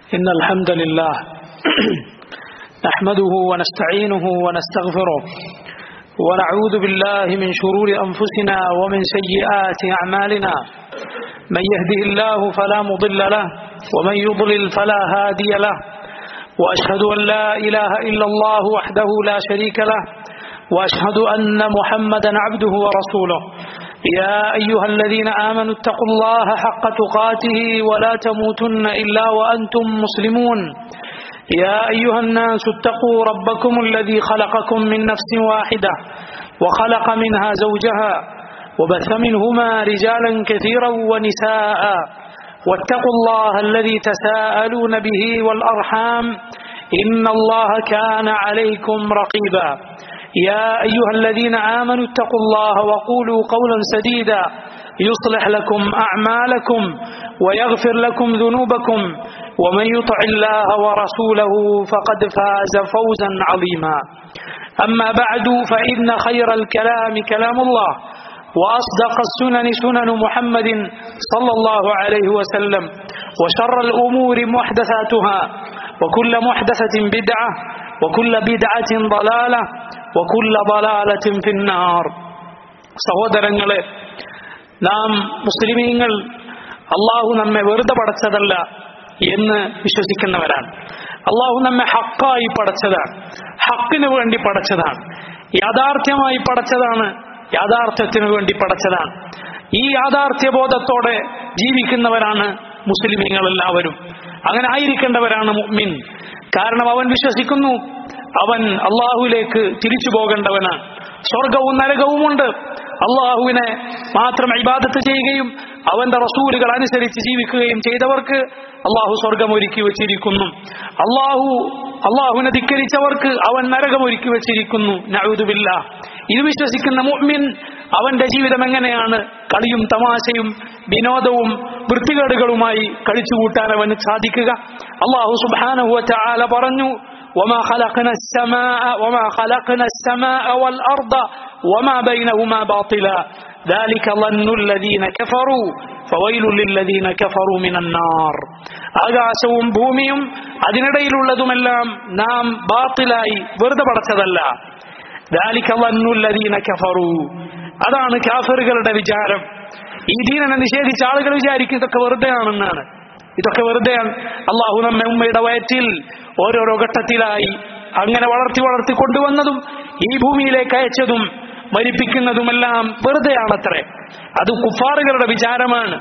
إن الحمد لله نحمده ونستعينه ونستغفره ونعوذ بالله من شرور أنفسنا ومن سيئات أعمالنا من يهده الله فلا مضل له ومن يضلل فلا هادي له وأشهد أن لا إله إلا الله وحده لا شريك له وأشهد أن محمدا عبده ورسوله يا أيها الذين آمنوا اتقوا الله حق تقاته ولا تموتن إلا وأنتم مسلمون يا أيها الناس اتقوا ربكم الذي خلقكم من نفس واحدة وخلق منها زوجها وبث منهما رجالا كثيرا ونساء واتقوا الله الذي تساءلون به والأرحام إن الله كان عليكم رقيبا يا أيها الذين آمنوا اتقوا الله وقولوا قولا سديدا يصلح لكم أعمالكم ويغفر لكم ذنوبكم ومن يطع الله ورسوله فقد فاز فوزا عظيما أما بعد فإن خير الكلام كلام الله وأصدق السنن سنن محمد صلى الله عليه وسلم وشر الأمور محدثاتها وكل محدثة بدعة وكل بدعة ضلالة وكل ضلالة في النار സഹോദരങ്ങളെ നാം മുസ്ലിമീങ്ങൾ അള്ളാഹു നമ്മെ വെറുതെ പടച്ചതല്ല എന്ന് വിശ്വസിക്കുന്നവരാണ് അള്ളാഹു നമ്മെ ഹക്കായി പടച്ചതാണ് ഹക്കിന് വേണ്ടി പടച്ചതാണ് യാഥാർത്ഥ്യമായി പടച്ചതാണ് യാഥാർത്ഥ്യത്തിന് വേണ്ടി പടച്ചതാണ് ഈ യാഥാർത്ഥ്യബോധത്തോടെ ജീവിക്കുന്നവരാണ് മുസ്ലിമീങ്ങൾ എല്ലാവരും അങ്ങനെ ആയിരിക്കേണ്ടവരാണ് മുഅ്മിൻ കാരണം അവൻ വിശ്വസിക്കുന്നു അവൻ അള്ളാഹുവിലേക്ക് തിരിച്ചു പോകേണ്ടവനാണ് സ്വർഗവും നരകവുമുണ്ട് അള്ളാഹുവിനെ മാത്രം ഇബാദത്ത് ചെയ്യുകയും അവന്റെ റസൂലുകൾ അനുസരിച്ച് ജീവിക്കുകയും ചെയ്തവർക്ക് അള്ളാഹു സ്വർഗം ഒരുക്കി വെച്ചിരിക്കുന്നു അള്ളാഹു അള്ളാഹുവിനെ ധിക്കരിച്ചവർക്ക് അവൻ നരകം ഒരുക്കി വെച്ചിരിക്കുന്നു നഴുതുമില്ല ഇത് വിശ്വസിക്കുന്ന മുഅ്മിൻ അവന്റെ ജീവിതം എങ്ങനെയാണ് കളിയും തമാശയും വിനോദവും വൃത്തികേടുകളുമായി കഴിച്ചുകൂട്ടാൻ അവന് സാധിക്കുക അള്ളാഹു സുബാനഹുവ ചാല പറഞ്ഞു وما خلقنا السماء وما خلقنا السماء والأرض وما بينهما باطلا ذلك ظن الذين كفروا فويل للذين كفروا من النار ആകാശവും ഭൂമിയും അതിനിടയിലുള്ളതുമെല്ലാം നാം ബാത്തിലായി വെറുതെ പടച്ചതല്ല ذلك ظن الذين كفروا അതാണ് കാഫറുകളുടെ വിചാരം ഈ ദീനനെ നിഷേധിച്ച ആളുകൾ വിചാരിക്കും ഇതൊക്കെ വെറുതെയാണെന്നാണ് ഇതൊക്കെ വെറുതെയാണ് അള്ളാഹു നമ്മെ ഉമ്മയുടെ വയറ്റിൽ ഓരോരോ ഘട്ടത്തിലായി അങ്ങനെ വളർത്തി വളർത്തി കൊണ്ടുവന്നതും ഈ ഭൂമിയിലേക്ക് അയച്ചതും മരിപ്പിക്കുന്നതുമെല്ലാം വെറുതെയാണത്രേ അത് കുഫാറുകളുടെ വിചാരമാണ്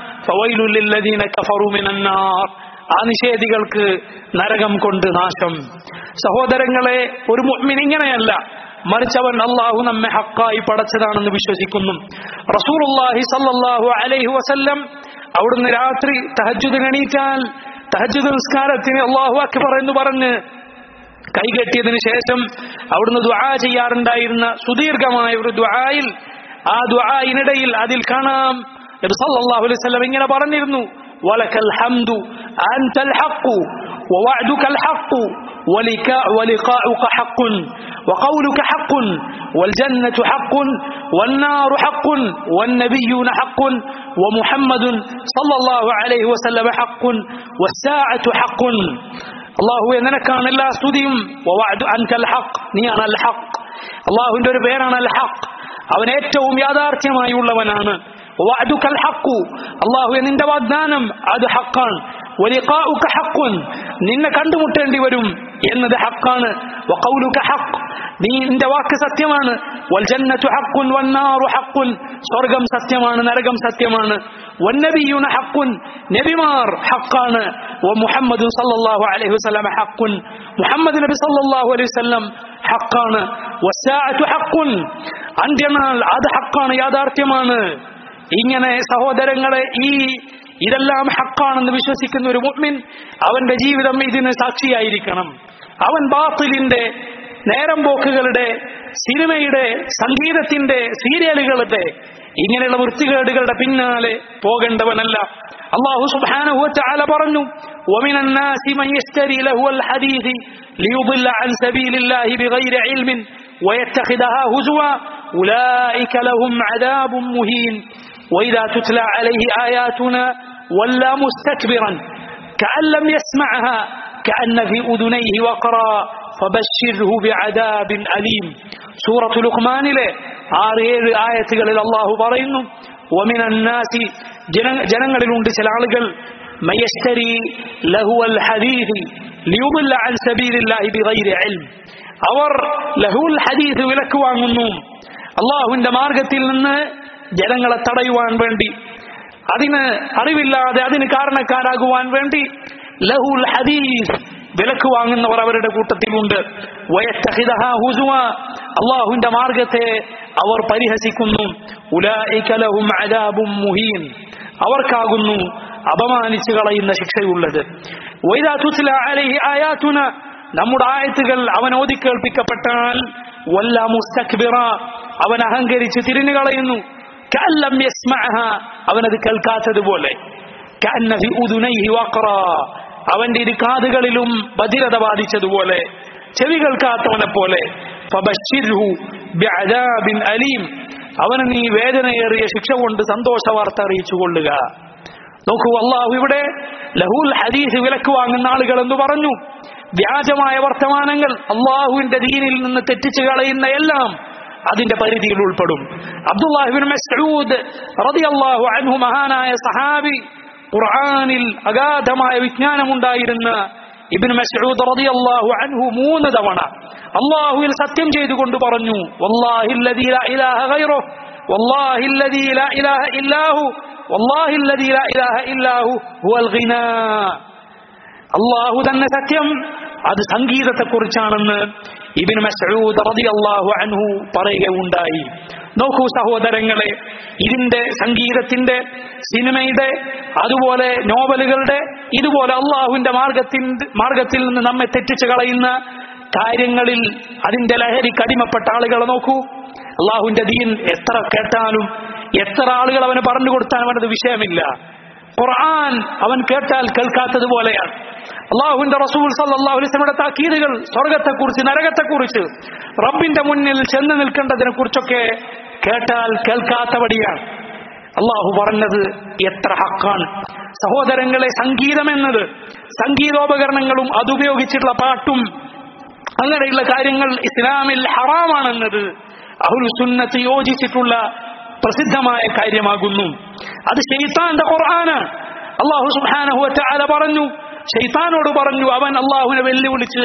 ആ നിഷേധികൾക്ക് നരകം കൊണ്ട് നാശം സഹോദരങ്ങളെ ഒരു മുഅ്മിൻ ഇങ്ങനെയല്ല മറിച്ചവൻ അള്ളാഹു നമ്മെ ഹക്കായി പടച്ചതാണെന്ന് വിശ്വസിക്കുന്നു റസൂലുള്ളാഹി സല്ലല്ലാഹു അലൈഹി വസല്ലം അവിടുന്ന് രാത്രി തഹജുദിന് എണീറ്റാൽ തഹജുദ് നിസ്കാരത്തിന് അള്ളാഹു അക്ബർ എന്ന് പറഞ്ഞ് കൈകെട്ടിയതിനു ശേഷം അവിടുന്ന് ദുആ ചെയ്യാറുണ്ടായിരുന്ന സുദീർഘമായ ഒരു ദുആയിൽ ആ ദുആയിനിടയിൽ അതിൽ കാണാം നബി സല്ലല്ലാഹു അലൈഹി വസല്ലം ഇങ്ങനെ പറഞ്ഞിരുന്നു വലക്കൽ ഹംദു അൻതൽ ഹഖ് ووعدك الحق ولقاؤك حق وقولك حق والجنة حق والنار حق والنبيون حق ومحمد صلى الله عليه وسلم حق والساعة حق الله നിനക്കാണ് എല്ലാ സ്തുതിയും അൻകൽ ഹക്ക് നീയാണ് അൽ ഹക്ക് അള്ളാഹുവിന്റെ ഒരു പേരാണ് അൽ ഹക്ക് അവൻ ഏറ്റവും യാഥാർത്ഥ്യമായി ഉള്ളവനാണ് അള്ളാഹു നിന്റെ വാഗ്ദാനം അത് ഹക്കാണ് നിന്നെ കണ്ടുമുട്ടേണ്ടി വരും എന്നത് ഹക്കാണ് നീ നിന്റെ വാക്ക് സത്യമാണ് സ്വർഗം സത്യമാണ് നരകം സത്യമാണ് വന്നബിയുന ഹക്കുൻ നബിമാർ ഹക്കാണ് മുഹമ്മദ് സല്ലല്ലാഹു അലൈഹി വസല്ലം ഹക്കുൻ മുഹമ്മദ് നബി സല്ലല്ലാഹു അലൈഹി വസല്ലം ഹക്കാണ് വസ്സാഅതു ഹക്കുൻ അന്ത്യനാൾ അത് ഹക്കാണ് യാഥാർത്ഥ്യമാണ് ഇങ്ങനെ സഹോദരങ്ങളെ ഈ ഇതെല്ലാം ഹക്കാണെന്ന് വിശ്വസിക്കുന്ന ഒരു മുഅ്മിൻ അവന്റെ ജീവിതം ഇതിന് സാക്ഷിയായിരിക്കണം അവൻ ബാത്തിലിന്റെ നേരം പോക്കുകളുടെ സിനിമയുടെ സംഗീതത്തിന്റെ സീരിയലുകളുടെ ഇങ്ങനെയുള്ള വൃത്തികേടുകളുടെ പിന്നാലെ പോകേണ്ടവനല്ല അള്ളാഹു സുബ്ഹാനഹു വതആല പറഞ്ഞു ومن الناس من يشتري له الحديث ليضل عن سبيل الله بغير علم ويتخذها هزوا أولئك لهم عذاب مهين وإذا تتلى عليه آياتنا ولى مستكبرا كأن لم يسمعها كأن في أذنيه وقرا فبشره بعذاب أليم سورة لقمان له ആറ് ഏഴ് ആയത്തുകളിൽ അള്ളാഹു പറയുന്നു ومن الناس ജന- ജനങ്ങളിലുണ്ട് ചില ആളുകൾ മയസ്തരി ലഹുവൽ ഹദീദ് ലിയുضل عن سبيل الله بغير علم അവർ ലഹുൽ ഹദീസ് വിലക്ക് വാങ്ങുന്നു അള്ളാഹുവിന്റെ മാർഗത്തിൽ നിന്ന് ജനങ്ങളെ തടയുവാൻ വേണ്ടി അതിന് അറിവില്ലാതെ അതിന് കാരണക്കാരാകുവാൻ വേണ്ടി ലഹുൽ ഹദീസ് വിലക്ക് വാങ്ങുന്നവർ അവരുടെ കൂട്ടത്തിലുണ്ട് വയത്തഹിദഹ ഹുസുവ അള്ളാഹുവിന്റെ മാർഗത്തെ അവർ പരിഹസിക്കുന്നു ഉലായിക ലഹും അദാബും മുഹീൻ അവർക്കാകുന്നു അപമാനിച്ചു കളയുന്ന ശിക്ഷയുള്ളത് വൈദാ തുസ്ല അലൈഹി ആയാതുന നമ്മുടെ ആയത്തുകൾ അവൻ ഓതിക്കേൾപ്പിക്കപ്പെട്ടാൽ വല്ല മുസ്തക്ബിറ അവൻ അഹങ്കരിച്ച് തിരിഞ്ഞു കളയുന്നു കഅല്ലം യസ്മഅഹ അവനത് കേൾക്കാത്തതുപോലെ കഅന്ന ഫി ഉദുനൈഹി വഖറ അവന്റെ ഇരു കാതുകളിലും ബധിരത ബാധിച്ചതുപോലെ ചെവി കേൾക്കാത്തവനെ പോലെ ഫബശ്ശിർഹു ബിഅദാബിൻ അലീം അവന് നീ വേദനയേറിയ ശിക്ഷ കൊണ്ട് സന്തോഷ വാർത്ത അറിയിച്ചു കൊള്ളുക നോക്കൂ അള്ളാഹു ഇവിടെ ലഹുൽ ഹദീസ് വിലക്ക് വാങ്ങുന്ന ആളുകൾ എന്ന് പറഞ്ഞു വ്യാജമായ വർത്തമാനങ്ങൾ അള്ളാഹുവിന്റെ ദീനിൽ നിന്ന് തെറ്റിച്ചു കളയുന്ന എല്ലാം അതിന്റെ പരിധിയിൽ ഉൾപ്പെടും അബ്ദുല്ലാഹിബിൻ മസ്ഊദ് റളിയല്ലാഹു അൻഹു മഹാനായ സഹാബി ഖുർആനിൽ അഗാധമായ വിജ്ഞാനമുണ്ടായിരുന്ന ഇബ്നു മസ്ഊദ് റളിയല്ലാഹു അൻഹു മൂന്ന് തവണ അള്ളാഹുവിൽ സത്യം ചെയ്തുകൊണ്ട് പറഞ്ഞു വല്ലാഹി അല്ലദീ ലാ ഇലാഹ ഗൈറുഹു വല്ലാഹി അല്ലദീ ലാ ഇലാഹ ഇല്ലാഹു വല്ലാഹി അല്ലദീ ലാ ഇലാഹ ഇല്ലാഹു ഹുവൽ ഗിനാ അള്ളാഹു തന്നെ സത്യം അത് സംഗീതത്തെക്കുറിച്ചാണെന്ന് ഇബിൻ മസ്ഊദ് റളിയല്ലാഹു അൻഹു പറയുകയുണ്ടായി നോക്കൂ സഹോദരങ്ങളെ ഇതിന്റെ സംഗീതത്തിന്റെ സിനിമയുടെ അതുപോലെ നോവലുകളുടെ ഇതുപോലെ അള്ളാഹുവിന്റെ മാർഗത്തിന്റെ മാർഗത്തിൽ നിന്ന് നമ്മെ തെറ്റിച്ചു കളയുന്ന കാര്യങ്ങളിൽ അതിന്റെ ലഹരിക്ക് അടിമപ്പെട്ട ആളുകളെ നോക്കൂ അള്ളാഹുവിന്റെ ദീൻ എത്ര കേട്ടാലും എത്ര ആളുകൾ അവന് പറഞ്ഞു കൊടുത്താലും അവനത് വിഷയമില്ല ഖുർആൻ അവൻ കേട്ടാൽ കേൾക്കാത്തതുപോലെയാണ് അള്ളാഹുവിന്റെ റസൂൽ സല്ലല്ലാഹു അലൈഹി വസല്ലമയുടെ താക്കീതുകൾ സ്വർഗത്തെക്കുറിച്ച് നരകത്തെക്കുറിച്ച് റബ്ബിന്റെ മുന്നിൽ ചെന്ന് നിൽക്കേണ്ടതിനെ കുറിച്ചൊക്കെ കേട്ടാൽ കേൾക്കാത്തപടിയാണ് അള്ളാഹു പറഞ്ഞത് എത്ര ഹക്കാണ് സഹോദരങ്ങളെ സംഗീതം എന്നത് സംഗീതോപകരണങ്ങളും അതുപയോഗിച്ചിട്ടുള്ള പാട്ടും അങ്ങനെയുള്ള കാര്യങ്ങൾ ഇസ്ലാമിൽ ഹറാമാണെന്നത് അഹുൽ സുന്നത്ത് യോജിച്ചിട്ടുള്ള പ്രസിദ്ധമായ കാര്യമാകുന്നു അത് ഷെയ്ത്താന്റെ ഖുർആനാണ് അള്ളാഹു സുബ്ഹാനഹു വതആല പറഞ്ഞു ഷെയ്ത്താനോട് പറഞ്ഞു അവൻ അള്ളാഹുവിനെ വെല്ലുവിളിച്ച്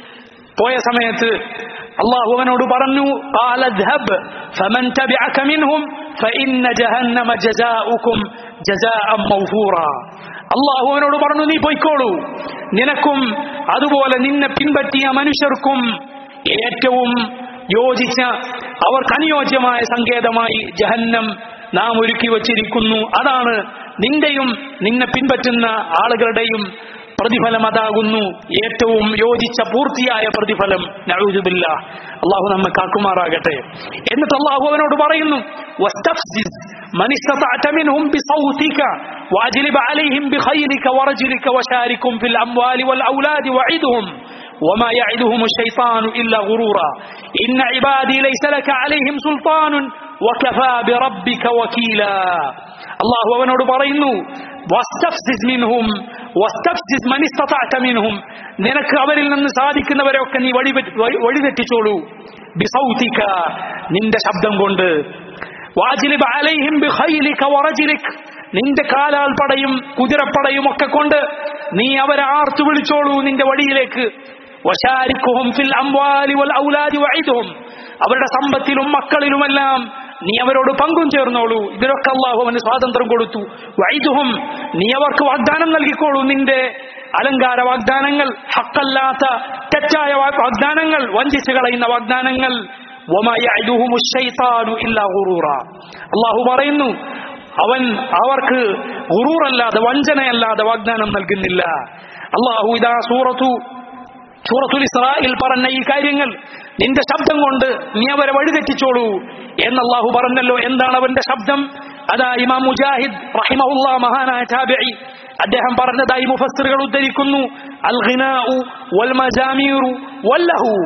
പോയ സമയത്ത് അള്ളാഹു അവനോട് പറഞ്ഞു قال اذهب فمن تبعك منهم فإن جهنم جزاؤكم جزاء موفورا അള്ളാഹു അവനോട് പറഞ്ഞു നീ പോയിക്കോളൂ നിനക്കും അതുപോലെ നിന്നെ പിൻപറ്റിയ മനുഷ്യർക്കും ഏറ്റവും യോജിച്ച അവർക്ക് അനുയോജ്യമായ സങ്കേതമായി ജഹന്നം നാം ഒരുക്കി വച്ചിരിക്കുന്നു അതാണ് നിന്റെയും നിന്നെ പിൻപറ്റുന്ന ആളുകളുടെയും പ്രതിഫലം അതാകുന്നു ഏറ്റവും യോജിച്ച പൂർത്തിയായ പ്രതിഫലം നഊദുബില്ല അള്ളാഹു നമ്മെ കാക്കുമാറാകട്ടെ എന്നിട്ട് അള്ളാഹു അവനോട് പറയുന്നു "വസ്തഫ്സിസ് من استطعت منهم بصوتك واجلب عليهم بخيلك ورجلك وشاركهم في الاموال والاولاد وعدهم وما يعدهم الشيطان الا غرورا ان عبادي ليس لك عليهم سلطان وكفى بربك وكيلا الله അവനോട് പറയുന്നു വസ്തഫ്സിസ് മിൻഹും വസ്തഫ്സിസ് മൻ ഇസ്തതഅത മിൻഹും നിനക്ക് അവരിൽ നിന്ന് സാധിക്കുന്നവരെയൊക്കെ നീ വഴി വഴിതെറ്റിച്ചോളൂ ബിസൗതിക നിന്റെ ശബ്ദം കൊണ്ട് വാജിലിബ് അലൈഹിം ബിഖൈലിക വറജിലിക് നിന്റെ കാലാൽ പടയും കുതിരപ്പടയും ഒക്കെ കൊണ്ട് നീ അവരെ ആർത്തു വിളിച്ചോളൂ നിന്റെ വഴിയിലേക്ക് വശാരിക്കുഹും ഫിൽ അംവാലി വൽ ഔലാദി വഇദുഹും അവരുടെ സമ്പത്തിലും മക്കളിലുമെല്ലാം നീ അവരോട് പങ്കും ചേർന്നോളൂ ഇതിലൊക്കെ അള്ളാഹു അവന് സ്വാതന്ത്ര്യം കൊടുത്തു വൈദുഹും നീ അവർക്ക് വാഗ്ദാനം നൽകിക്കോളൂ നിന്റെ അലങ്കാര വാഗ്ദാനങ്ങൾ ഹക്കല്ലാത്ത തെറ്റായ വാ- വാഗ്ദാനങ്ങൾ വഞ്ചിച്ചു കളയുന്ന വാഗ്ദാനങ്ങൾ വമാ യഅദുഹുമു ശൈത്താനു ഇല്ലാ ഗുറൂറ. അള്ളാഹു പറയുന്നു അവൻ അവർക്ക് ഗുറൂറല്ലാതെ വഞ്ചനയല്ലാതെ വാഗ്ദാനം നൽകുന്നില്ല അള്ളാഹു ഇതാ സൂറത്തു സൂറത്തുൽ ഇസ്രായിൽ പറഞ്ഞ ഈ കാര്യങ്ങൾ നിന്റെ ശബ്ദം കൊണ്ട് നീ അവരെ വഴിതെറ്റിച്ചോളൂ എന്ന് അള്ളാഹു പറഞ്ഞല്ലോ എന്താണ് അവന്റെ ശബ്ദം അതാ ഇമാം മുജാഹിദ് റഹിമഹുല്ല മഹാനായ താബിഈ അദ്ദേഹം പറഞ്ഞതായി മുഫസ്സിറുകൾ ഉദ്ധരിക്കുന്നു അൽ ഖിനാഉ വൽ മജാമീറു വല്ലഹു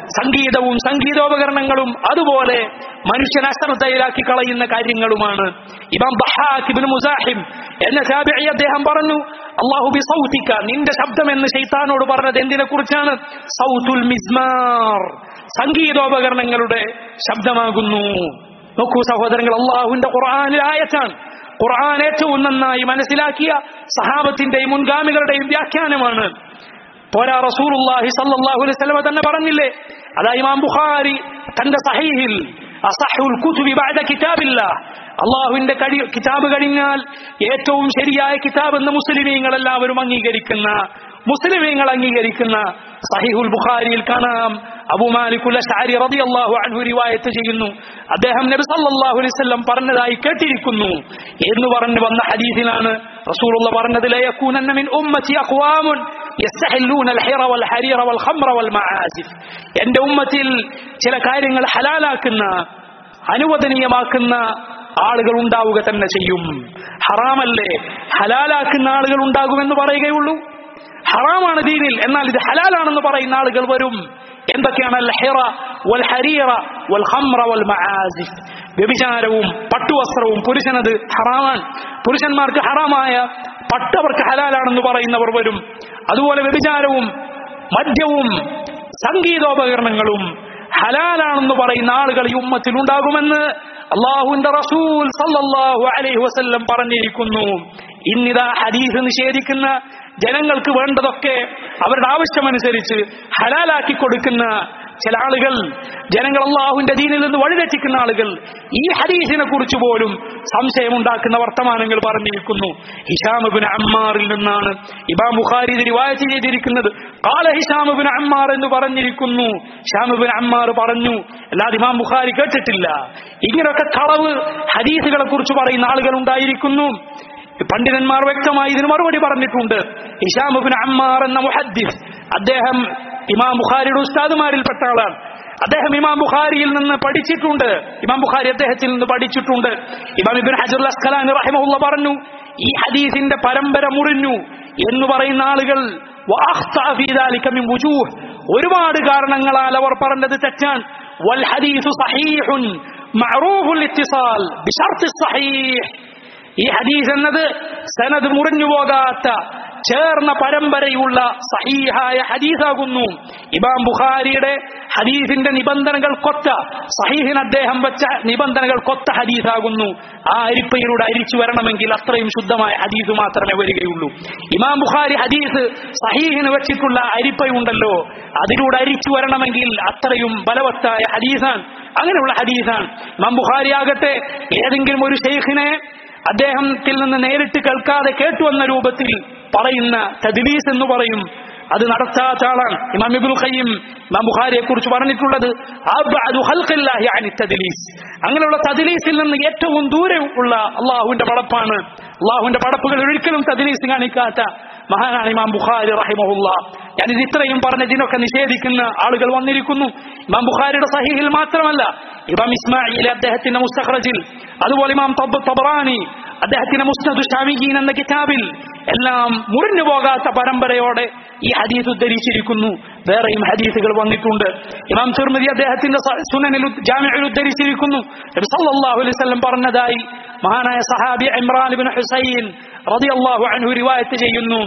സംഗീതവും സംഗീതോപകരണങ്ങളും അതുപോലെ മനുഷ്യൻ അശ്രദ്ധയിലാക്കി കളയുന്ന കാര്യങ്ങളുമാണ് ഇമാം ബഹാഖ് ഇബ്നു മുസാഹിം എന്ന താബിഈ അദ്ദേഹം പറഞ്ഞു അല്ലാഹു ബി സൗതിക നിന്റെ ശബ്ദം എന്ന് ശൈത്താനോട് പറഞ്ഞത് എന്തിനെ കുറിച്ചാണ് സൗതുൽ മിസ്മാർ സംഗീതോപകരണങ്ങളുടെ ശബ്ദമാകുന്നു നോക്കൂ സഹോദരങ്ങൾ അള്ളാഹുവിന്റെ ഖുർആനിൽ ആയത്താണ് ഖുർആൻ ഏറ്റവും നന്നായി മനസ്സിലാക്കിയ സഹാബത്തിന്റെയും മുൻഗാമികളുടെയും വ്യാഖ്യാനമാണ് പോരാ റസൂലുള്ളാഹി സല്ലല്ലാഹു അലൈഹി വസല്ലം തന്നെ പറഞ്ഞില്ലേ അതാ ഇമാം ബുഖാരി തന്റെ സഹീഹിൽ അസഹുൽ കുതുബി ബഅദ കിതാബില്ലാ അള്ളാഹുവിന്റെ കഴി കിതാബ് കഴിഞ്ഞാൽ ഏറ്റവും ശരിയായ കിതാബ് എന്ന് മുസ്ലിമീങ്ങൾ എല്ലാവരും അംഗീകരിക്കുന്ന മുസ്ലിമീങ്ങൾ അംഗീകരിക്കുന്ന സഹിഹുൽ ബുഖാരിയിൽ കാണാം അബൂ മാലിക്കുൽ അശ്അരി റളിയല്ലാഹു അൻഹു റിവായത്ത് ചെയ്യുന്നു അദ്ദേഹം നബി സല്ലല്ലാഹു അലൈഹി വസല്ലം പറഞ്ഞതായി കേട്ടിരിക്കുന്നു എന്ന് പറഞ്ഞു വന്ന ഹദീസിലാണ് റസൂലുള്ള പറഞ്ഞത് ലയകൂനന്ന മിൻ ഉമ്മത്തി അഖ്വാമുൻ യസ്തഹില്ലൂന അൽഹിറ വൽ ഹരീറ വൽ ഖംറ വൽ മആസിഫ് എന്റെ ഉമ്മത്തിൽ ചില കാര്യങ്ങൾ ഹലാലാക്കുന്ന അനുവദനീയമാക്കുന്ന ആളുകൾ ഉണ്ടാവുക തന്നെ ചെയ്യും ഹറാമല്ലേ ഹലാലാക്കുന്ന ആളുകൾ ഉണ്ടാകുമെന്ന് പറയുകയുള്ളൂ ഹറാമാണ് ദീനിൽ എന്നാൽ ഇത് ഹലാലാണെന്ന് പറയുന്ന ആളുകൾ വരും എന്തൊക്കെയാണ് അൽ ഹിറ വൽ ഹരീറ വൽ ഖംറ വൽ മആസിഫ് വ്യഭിചാരവും പട്ടുവസ്ത്രവും പുരുഷനത് ഹറാമാണ് പുരുഷന്മാർക്ക് ഹറാമായ പട്ടവർക്ക് ഹലാലാണെന്ന് പറയുന്നവർ വരും അതുപോലെ വ്യഭിചാരവും മദ്യവും സംഗീതോപകരണങ്ങളും ഹലാലാണെന്ന് പറയുന്ന ആളുകൾ ഈ ഉമ്മത്തിൽ ഉണ്ടാകുമെന്ന് അള്ളാഹുവിന്റെ റസൂൽ സല്ലല്ലാഹു അലൈഹി വസല്ലം പറഞ്ഞിരിക്കുന്നു ഇന്നിതാ ഹദീസ് നിഷേധിക്കുന്ന ജനങ്ങൾക്ക് വേണ്ടതൊക്കെ അവരുടെ ആവശ്യമനുസരിച്ച് ഹലാലാക്കി കൊടുക്കുന്ന ചില ആളുകൾ ജനങ്ങൾ അള്ളാഹുവിന്റെ ദീനിൽ നിന്ന് വഴിതെറ്റിക്കുന്ന ആളുകൾ ഈ ഹദീസിനെ കുറിച്ച് പോലും സംശയമുണ്ടാക്കുന്ന വർത്തമാനങ്ങൾ പറഞ്ഞിരിക്കുന്നു ഹിഷാമുബിൻ അമ്മാറിൽ നിന്നാണ് ഇമാം ബുഖാരി ഇത് റിവായത്ത് ചെയ്തിരിക്കുന്നത് കാല ഹിഷാമുബിൻ അമ്മാർ എന്ന് പറഞ്ഞിരിക്കുന്നു ഹിഷാമുബിൻ അമ്മാർ പറഞ്ഞു അല്ലാതെ ഇമാം ബുഖാരി കേട്ടിട്ടില്ല ഇങ്ങനെയൊക്കെ കളവ് ഹദീസുകളെ കുറിച്ച് പറയുന്ന ആളുകൾ ഉണ്ടായിരിക്കുന്നു പണ്ഡിതന്മാർ വ്യക്തമായി ഇതിന് മറുപടി പറഞ്ഞിട്ടുണ്ട് ഹിഷാമുബിൻ അമ്മാർ എന്ന മുഹദ്ദിസ് അദ്ദേഹം ഇമാം ബുഖാരിയുടെ ഉസ്താദുമാരിൽപ്പെട്ട ആളാണ് അദ്ദേഹം ഇമാം ബുഖാരിയിൽ നിന്ന് പഠിച്ചിട്ടുണ്ട് ഇമാം ബുഖാരി അദ്ദേഹത്തിൽ നിന്ന് പഠിച്ചിട്ടുണ്ട് ഇമാം ഇബിൻ ഹജുൽ അസ്കലാൻ റഹിമഹുല്ല പറഞ്ഞു ഈ ഹദീസിന്റെ പരമ്പര മുറിഞ്ഞു എന്ന് പറയുന്ന ആളുകൾ വഅഖ്തഅ ഫീ ദാലിക മിൻ വുജൂഹ് ഒരുപാട് കാരണങ്ങളാൽ അവർ പറഞ്ഞത് തെറ്റാണ് വൽ ഹദീസു സഹീഹുൻ മഅറൂഫുൽ ഇത്തിസാൽ ബിശർത്തി സഹീഹ് ഈ ഹദീസ് എന്നത് സനത് മുറിഞ്ഞു പോകാത്ത ചേർന്ന പരമ്പരയുള്ള സഹീഹായ ഹദീസാകുന്നു ഇമാം ബുഖാരിയുടെ ഹദീസിന്റെ നിബന്ധനകൾ കൊത്ത സഹീഹിന് അദ്ദേഹം വെച്ച നിബന്ധനകൾ കൊത്ത ഹദീസാകുന്നു ആ അരിപ്പയിലൂടെ അരിച്ചു വരണമെങ്കിൽ അത്രയും ശുദ്ധമായ ഹദീസ് മാത്രമേ വരികയുള്ളൂ ഇമാം ബുഖാരി ഹദീസ് സഹീഹിന് വെച്ചിട്ടുള്ള അരിപ്പയുണ്ടല്ലോ അതിലൂടെ അരിച്ചു വരണമെങ്കിൽ അത്രയും ബലവത്തായ ഹദീസാണ് അങ്ങനെയുള്ള ഹദീസാണ് ഇമാം ബുഖാരി ആകട്ടെ ഏതെങ്കിലും ഒരു ഷെയ്ഖിനെ അദ്ദേഹത്തിൽ നിന്ന് നേരിട്ട് കേൾക്കാതെ കേട്ടു വന്ന രൂപത്തിൽ പറയുന്ന തദ്ലീസ് എന്ന് പറയും അത് നടത്താത്ത ആളാണ് ഇമാം ഇബ്നുൽ ഖയ്യിം ഇമാം ബുഖാരിയെ കുറിച്ച് പറഞ്ഞിട്ടുള്ളത് അബ്അദു ഖൽഖില്ലാഹി അനി തദ്ലീസ് അങ്ങനെയുള്ള തദ്ലീസിൽ നിന്ന് ഏറ്റവും ദൂരെ ഉള്ള അള്ളാഹുവിന്റെ പടപ്പാണ് അള്ളാഹുവിന്റെ പടപ്പുകൾ ഒരിക്കലും തദ്ലീസ് കാണിക്കാത്ത മഹാനാണ് ഇമാം ബുഖാരി റഹിമഹുല്ല ഞാനിത് ഇത്രയും പറഞ്ഞ് ഇതിനൊക്കെ നിഷേധിക്കുന്ന ആളുകൾ വന്നിരിക്കുന്നു ഇമാം ബുഖാരിയുടെ സഹീഹിൽ മാത്രമല്ല ഇമാം ഇസ്മായിൽ അദ്ദേഹത്തിന്റെ മുസ്തഖ്റജിൽ അതുപോലെ ഇമാം തബ് തബറാനി അദ്ദേഹത്തിന്റെ മുസ്നദ് ഷാമിഗീൻ എന്ന കിതാബിൽ എല്ലാം മുറിഞ്ഞു പോകാത്ത പരമ്പരയോടെ ഈ ഹദീസ് ഉദ്ധരിച്ചിരിക്കുന്നു വേറെയും ഹദീസുകൾ വന്നിട്ടുണ്ട് ഇമാം തുർമതി അദ്ദേഹത്തിന്റെ സ- സുനനിൽ ഉദ്- ജാമിഉൽ ഉദ്ധരിച്ചിരിക്കുന്നു നബി സല്ലല്ലാഹു അലൈഹി വസല്ലം പറഞ്ഞതായി മഹാനായ സഹാബി ഇമ്രാൻ ഇബ്നു ഹുസൈൻ റളിയല്ലാഹു അൻഹു റിവായത്ത് ചെയ്യുന്നു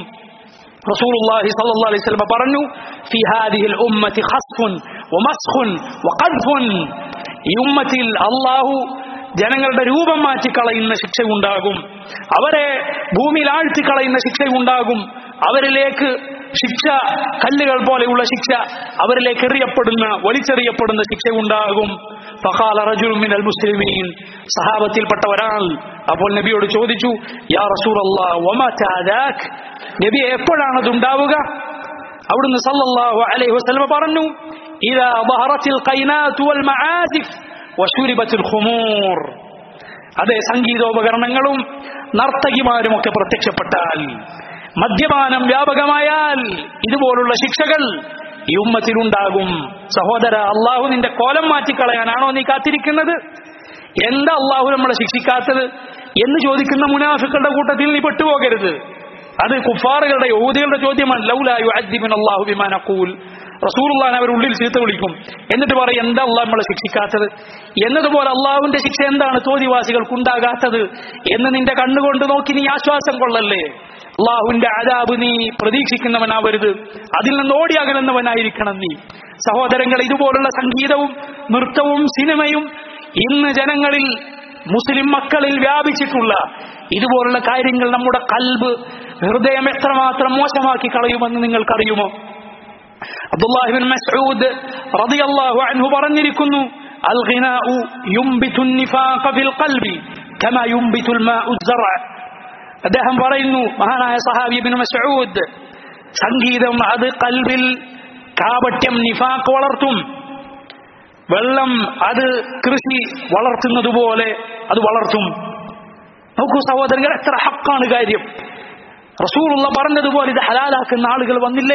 رسول الله صلى الله عليه وسلم പറഞ്ഞു في هذه الأمة خسف ومسخ وقذف ഈ ഉമ്മത്തിൽ അള്ളാഹു ജനങ്ങളുടെ രൂപം മാറ്റിക്കളയുന്ന ശിക്ഷയുണ്ടാകും അവരെ ഭൂമിയിൽ ആഴ്ത്തിക്കളയുന്ന ശിക്ഷയുണ്ടാകും അവരിലേക്ക് ശിക്ഷ കല്ലുകൾ പോലെയുള്ള ശിക്ഷ അവരിലേക്ക് എറിയപ്പെടുന്ന വലിച്ചെറിയപ്പെടുന്ന ശിക്ഷയുണ്ടാകും ഫഖാല റജുലുൻ മിനൽ മുസ്ലിമീൻ സഹാബത്തിൽപ്പെട്ട ഒരാൾ അപ്പോൾ നബിയോട് ചോദിച്ചു യാ റസൂലല്ലാഹ് വമതാ ദാക് നബി എപ്പോഴാണ് അത് ഉണ്ടാവുക അവിടുന്ന് സല്ലല്ലാഹു അലൈഹി വസല്ലം പറഞ്ഞു ഇദാ ظهرت القينات والمعازف وشربت الخمور അതെ സംഗീതോപകരണങ്ങളും നർത്തകിമാരും ഒക്കെ പ്രത്യക്ഷപ്പെട്ടാൽ മദ്യപാനം വ്യാപകമായാൽ ഇതുപോലുള്ള ശിക്ഷകൾ ഈ ഉമ്മത്തിലുണ്ടാകും സഹോദര അള്ളാഹു നിന്റെ കോലം മാറ്റിക്കളയാനാണോ നീ കാത്തിരിക്കുന്നത് എന്താ അള്ളാഹു നമ്മളെ ശിക്ഷിക്കാത്തത് എന്ന് ചോദിക്കുന്ന മുനാഫിക്കളുടെ കൂട്ടത്തിൽ നീ പെട്ടുപോകരുത് അത് കുഫാറുകളുടെ യഹൂദികളുടെ ചോദ്യമാണ് ലൗലായു അദ്ദിബിൻ അള്ളാഹു ബിമാൻ അക്കൂൽ റസൂലുള്ളാൻ അവർ ഉള്ളിൽ ചീത്ത വിളിക്കും എന്നിട്ട് പറയും എന്താ അള്ളാഹ് നമ്മളെ ശിക്ഷിക്കാത്തത് എന്നതുപോലെ അള്ളാഹുവിന്റെ ശിക്ഷ എന്താണ് തോതിവാസികൾക്ക് ഉണ്ടാകാത്തത് എന്ന് നിന്റെ കണ്ണുകൊണ്ട് നോക്കി നീ ആശ്വാസം കൊള്ളല്ലേ അള്ളാഹുവിന്റെ ആദാബ് നീ പ്രതീക്ഷിക്കുന്നവനാവരുത് അതിൽ നിന്ന് ഓടിയകലുന്നവനായിരിക്കണം നീ സഹോദരങ്ങൾ ഇതുപോലുള്ള സംഗീതവും നൃത്തവും സിനിമയും ഇന്ന് ജനങ്ങളിൽ മുസ്ലിം മക്കളിൽ വ്യാപിച്ചിട്ടുള്ള ഇതുപോലുള്ള കാര്യങ്ങൾ നമ്മുടെ കൽബ് ഹൃദയം എത്രമാത്രം മോശമാക്കി കളയുമെന്ന് നിങ്ങൾക്കറിയുമോ അബ്ദുല്ലാഹിബിൻ മസ്ഊദ് റളിയല്ലാഹു അൻഹു പറഞ്ഞിരിക്കുന്നു അൽ ഗിനാഉ യുംബിതു നിഫാഖ ഫിൽ ഖൽബി കമാ യുംബിതു അൽ മാഉ الزرع അദ്ദേഹം പറയുന്നു മഹാനായ സഹാബി ഇബ്നു മസ്ഊദ് സംഗീതം അത് കൽബിൽ കാപട്യം നിഫാഖ് വളർത്തും വെള്ളം അത് കൃഷി വളർത്തുന്നത് പോലെ അത് വളർത്തും നോക്കൂ സഹോദരങ്ങൾ എത്ര ഹക്കാണ് കാര്യം റസൂലുള്ള പറഞ്ഞതുപോലെ ഇത് ഹലാലാക്കുന്ന ആളുകൾ വന്നില്ലേ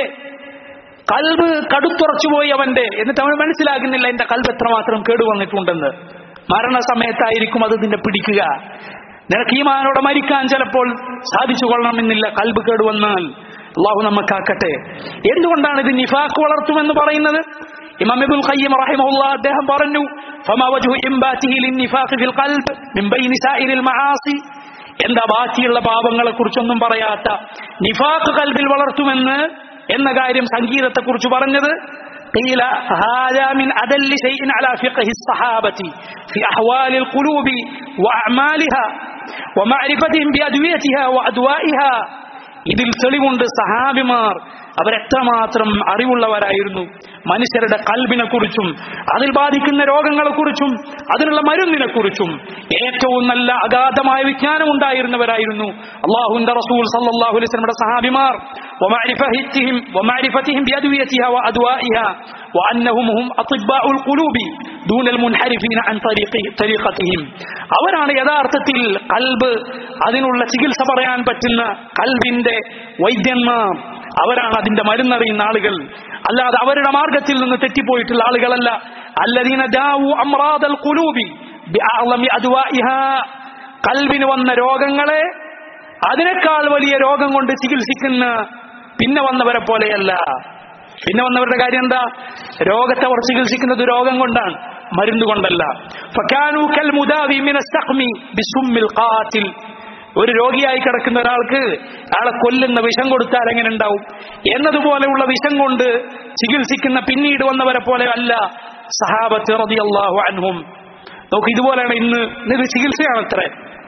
കൽബ് കടുത്തുറച്ചു പോയി അവന്റെ എന്നിട്ട് അവൻ മനസ്സിലാകുന്നില്ല എന്റെ കൽബ് എത്രമാത്രം കേടുവന്നിട്ടുണ്ടെന്ന് മരണസമയത്തായിരിക്കും അത് നിന്നെ പിടിക്കുക നിനക്ക് ഈമാനോടെ മരിക്കാൻ ചിലപ്പോൾ സാധിച്ചു കൊള്ളണമെന്നില്ല കൽബ് കേടുവന്നാൽ അള്ളാഹു നമുക്കാക്കട്ടെ എന്തുകൊണ്ടാണ് ഇത് നിഫാഖ് വളർത്തുമെന്ന് പറയുന്നത് ഇമാം ഇബ്നുൽ ഖയ്യിം റഹിമഹുല്ലാ അദ്ദേഹം പറഞ്ഞു ഫമാ വജ്ഹു ഇംബാതിഹി ലിന്നിഫാഖ് ഫിൽ ഖൽബ് മിൻ ബൈനി സായിരിൽ മആസി എന്താ ബാക്കിയുള്ള പാപങ്ങളെ കുറിച്ചൊന്നും പറയാത്ത നിഫാഖ് കൽബിൽ വളർത്തുമെന്ന് എന്ന കാര്യം സംഗീതത്തെ കുറിച്ച് പറഞ്ഞത് قيل هذا من أدل شيء على فقه الصحابة في أحوال القلوب وأعمالها ومعرفتهم بأدويتها وأدوائها ഇതിൽ തെളിവുണ്ട് സഹാബിമാർ അവരെത്രമാത്രം അറിവുള്ളവരായിരുന്നു മനുഷ്യരുടെ കൽബിനെ കുറിച്ചും അതിൽ ബാധിക്കുന്ന രോഗങ്ങളെ കുറിച്ചും അതിനുള്ള മരുന്നിനെ കുറിച്ചും ഏറ്റവും നല്ല അഗാധമായ വിജ്ഞാനം ഉണ്ടായിരുന്നവരായിരുന്നു അള്ളാഹുന്റെ റസൂൽ സല്ലല്ലാഹു അലൈഹി വസല്ലമയുടെ സഹാബിമാർ ومعرفتهم ومعرفتهم بأدويتها وأدوائها وأنهم هم أطباء القلوب دون المنحرفين عن طريق طريقتهم അവരാണ് യഥാർത്ഥത്തിൽ കൽബ് അതിനുള്ള ചികിത്സ പറയാൻ പറ്റുന്ന കൽബിന്റെ വൈദ്യന്മാർ അവരാണ് അതിന്റെ മരുന്നറിയുന്ന ആളുകൾ അല്ലാതെ അവരുടെ മാർഗത്തിൽ നിന്ന് തെറ്റിപ്പോയിട്ടുള്ള ആളുകളല്ല അല്ലദീന ദാവു അമ്രാദൽ ഖുലൂബി ബിഅഅളമി അദ്വാഇഹാ കൽബിന് വന്ന രോഗങ്ങളെ അതിനേക്കാൾ വലിയ രോഗം കൊണ്ട് ചികിത്സിക്കുന്ന പിന്നെ വന്നവരെ പോലെയല്ല പിന്നെ വന്നവരുടെ കാര്യം എന്താ രോഗത്തെ അവർ ചികിത്സിക്കുന്നത് രോഗം കൊണ്ടാണ് മരുന്ന് കൊണ്ടല്ല ഫക്കാനു കൽ മുദാവി മിന സഖ്മി ബിസുമ്മിൽ ഖാതിൽ ഒരു രോഗിയായി കിടക്കുന്ന ഒരാൾക്ക് അയാളെ കൊല്ലുന്ന വിഷം കൊടുത്താൽ എങ്ങനെ ഉണ്ടാവും എന്നതുപോലെയുള്ള വിഷം കൊണ്ട് ചികിത്സിക്കുന്ന പിന്നീട് വന്നവരെ പോലെ അല്ല സഹാബത്ത് റളിയല്ലാഹു അൻഹും നോക്ക് ഇതുപോലെയാണ് ഇന്ന് ഇത് ചികിത്സയാണ് അത്ര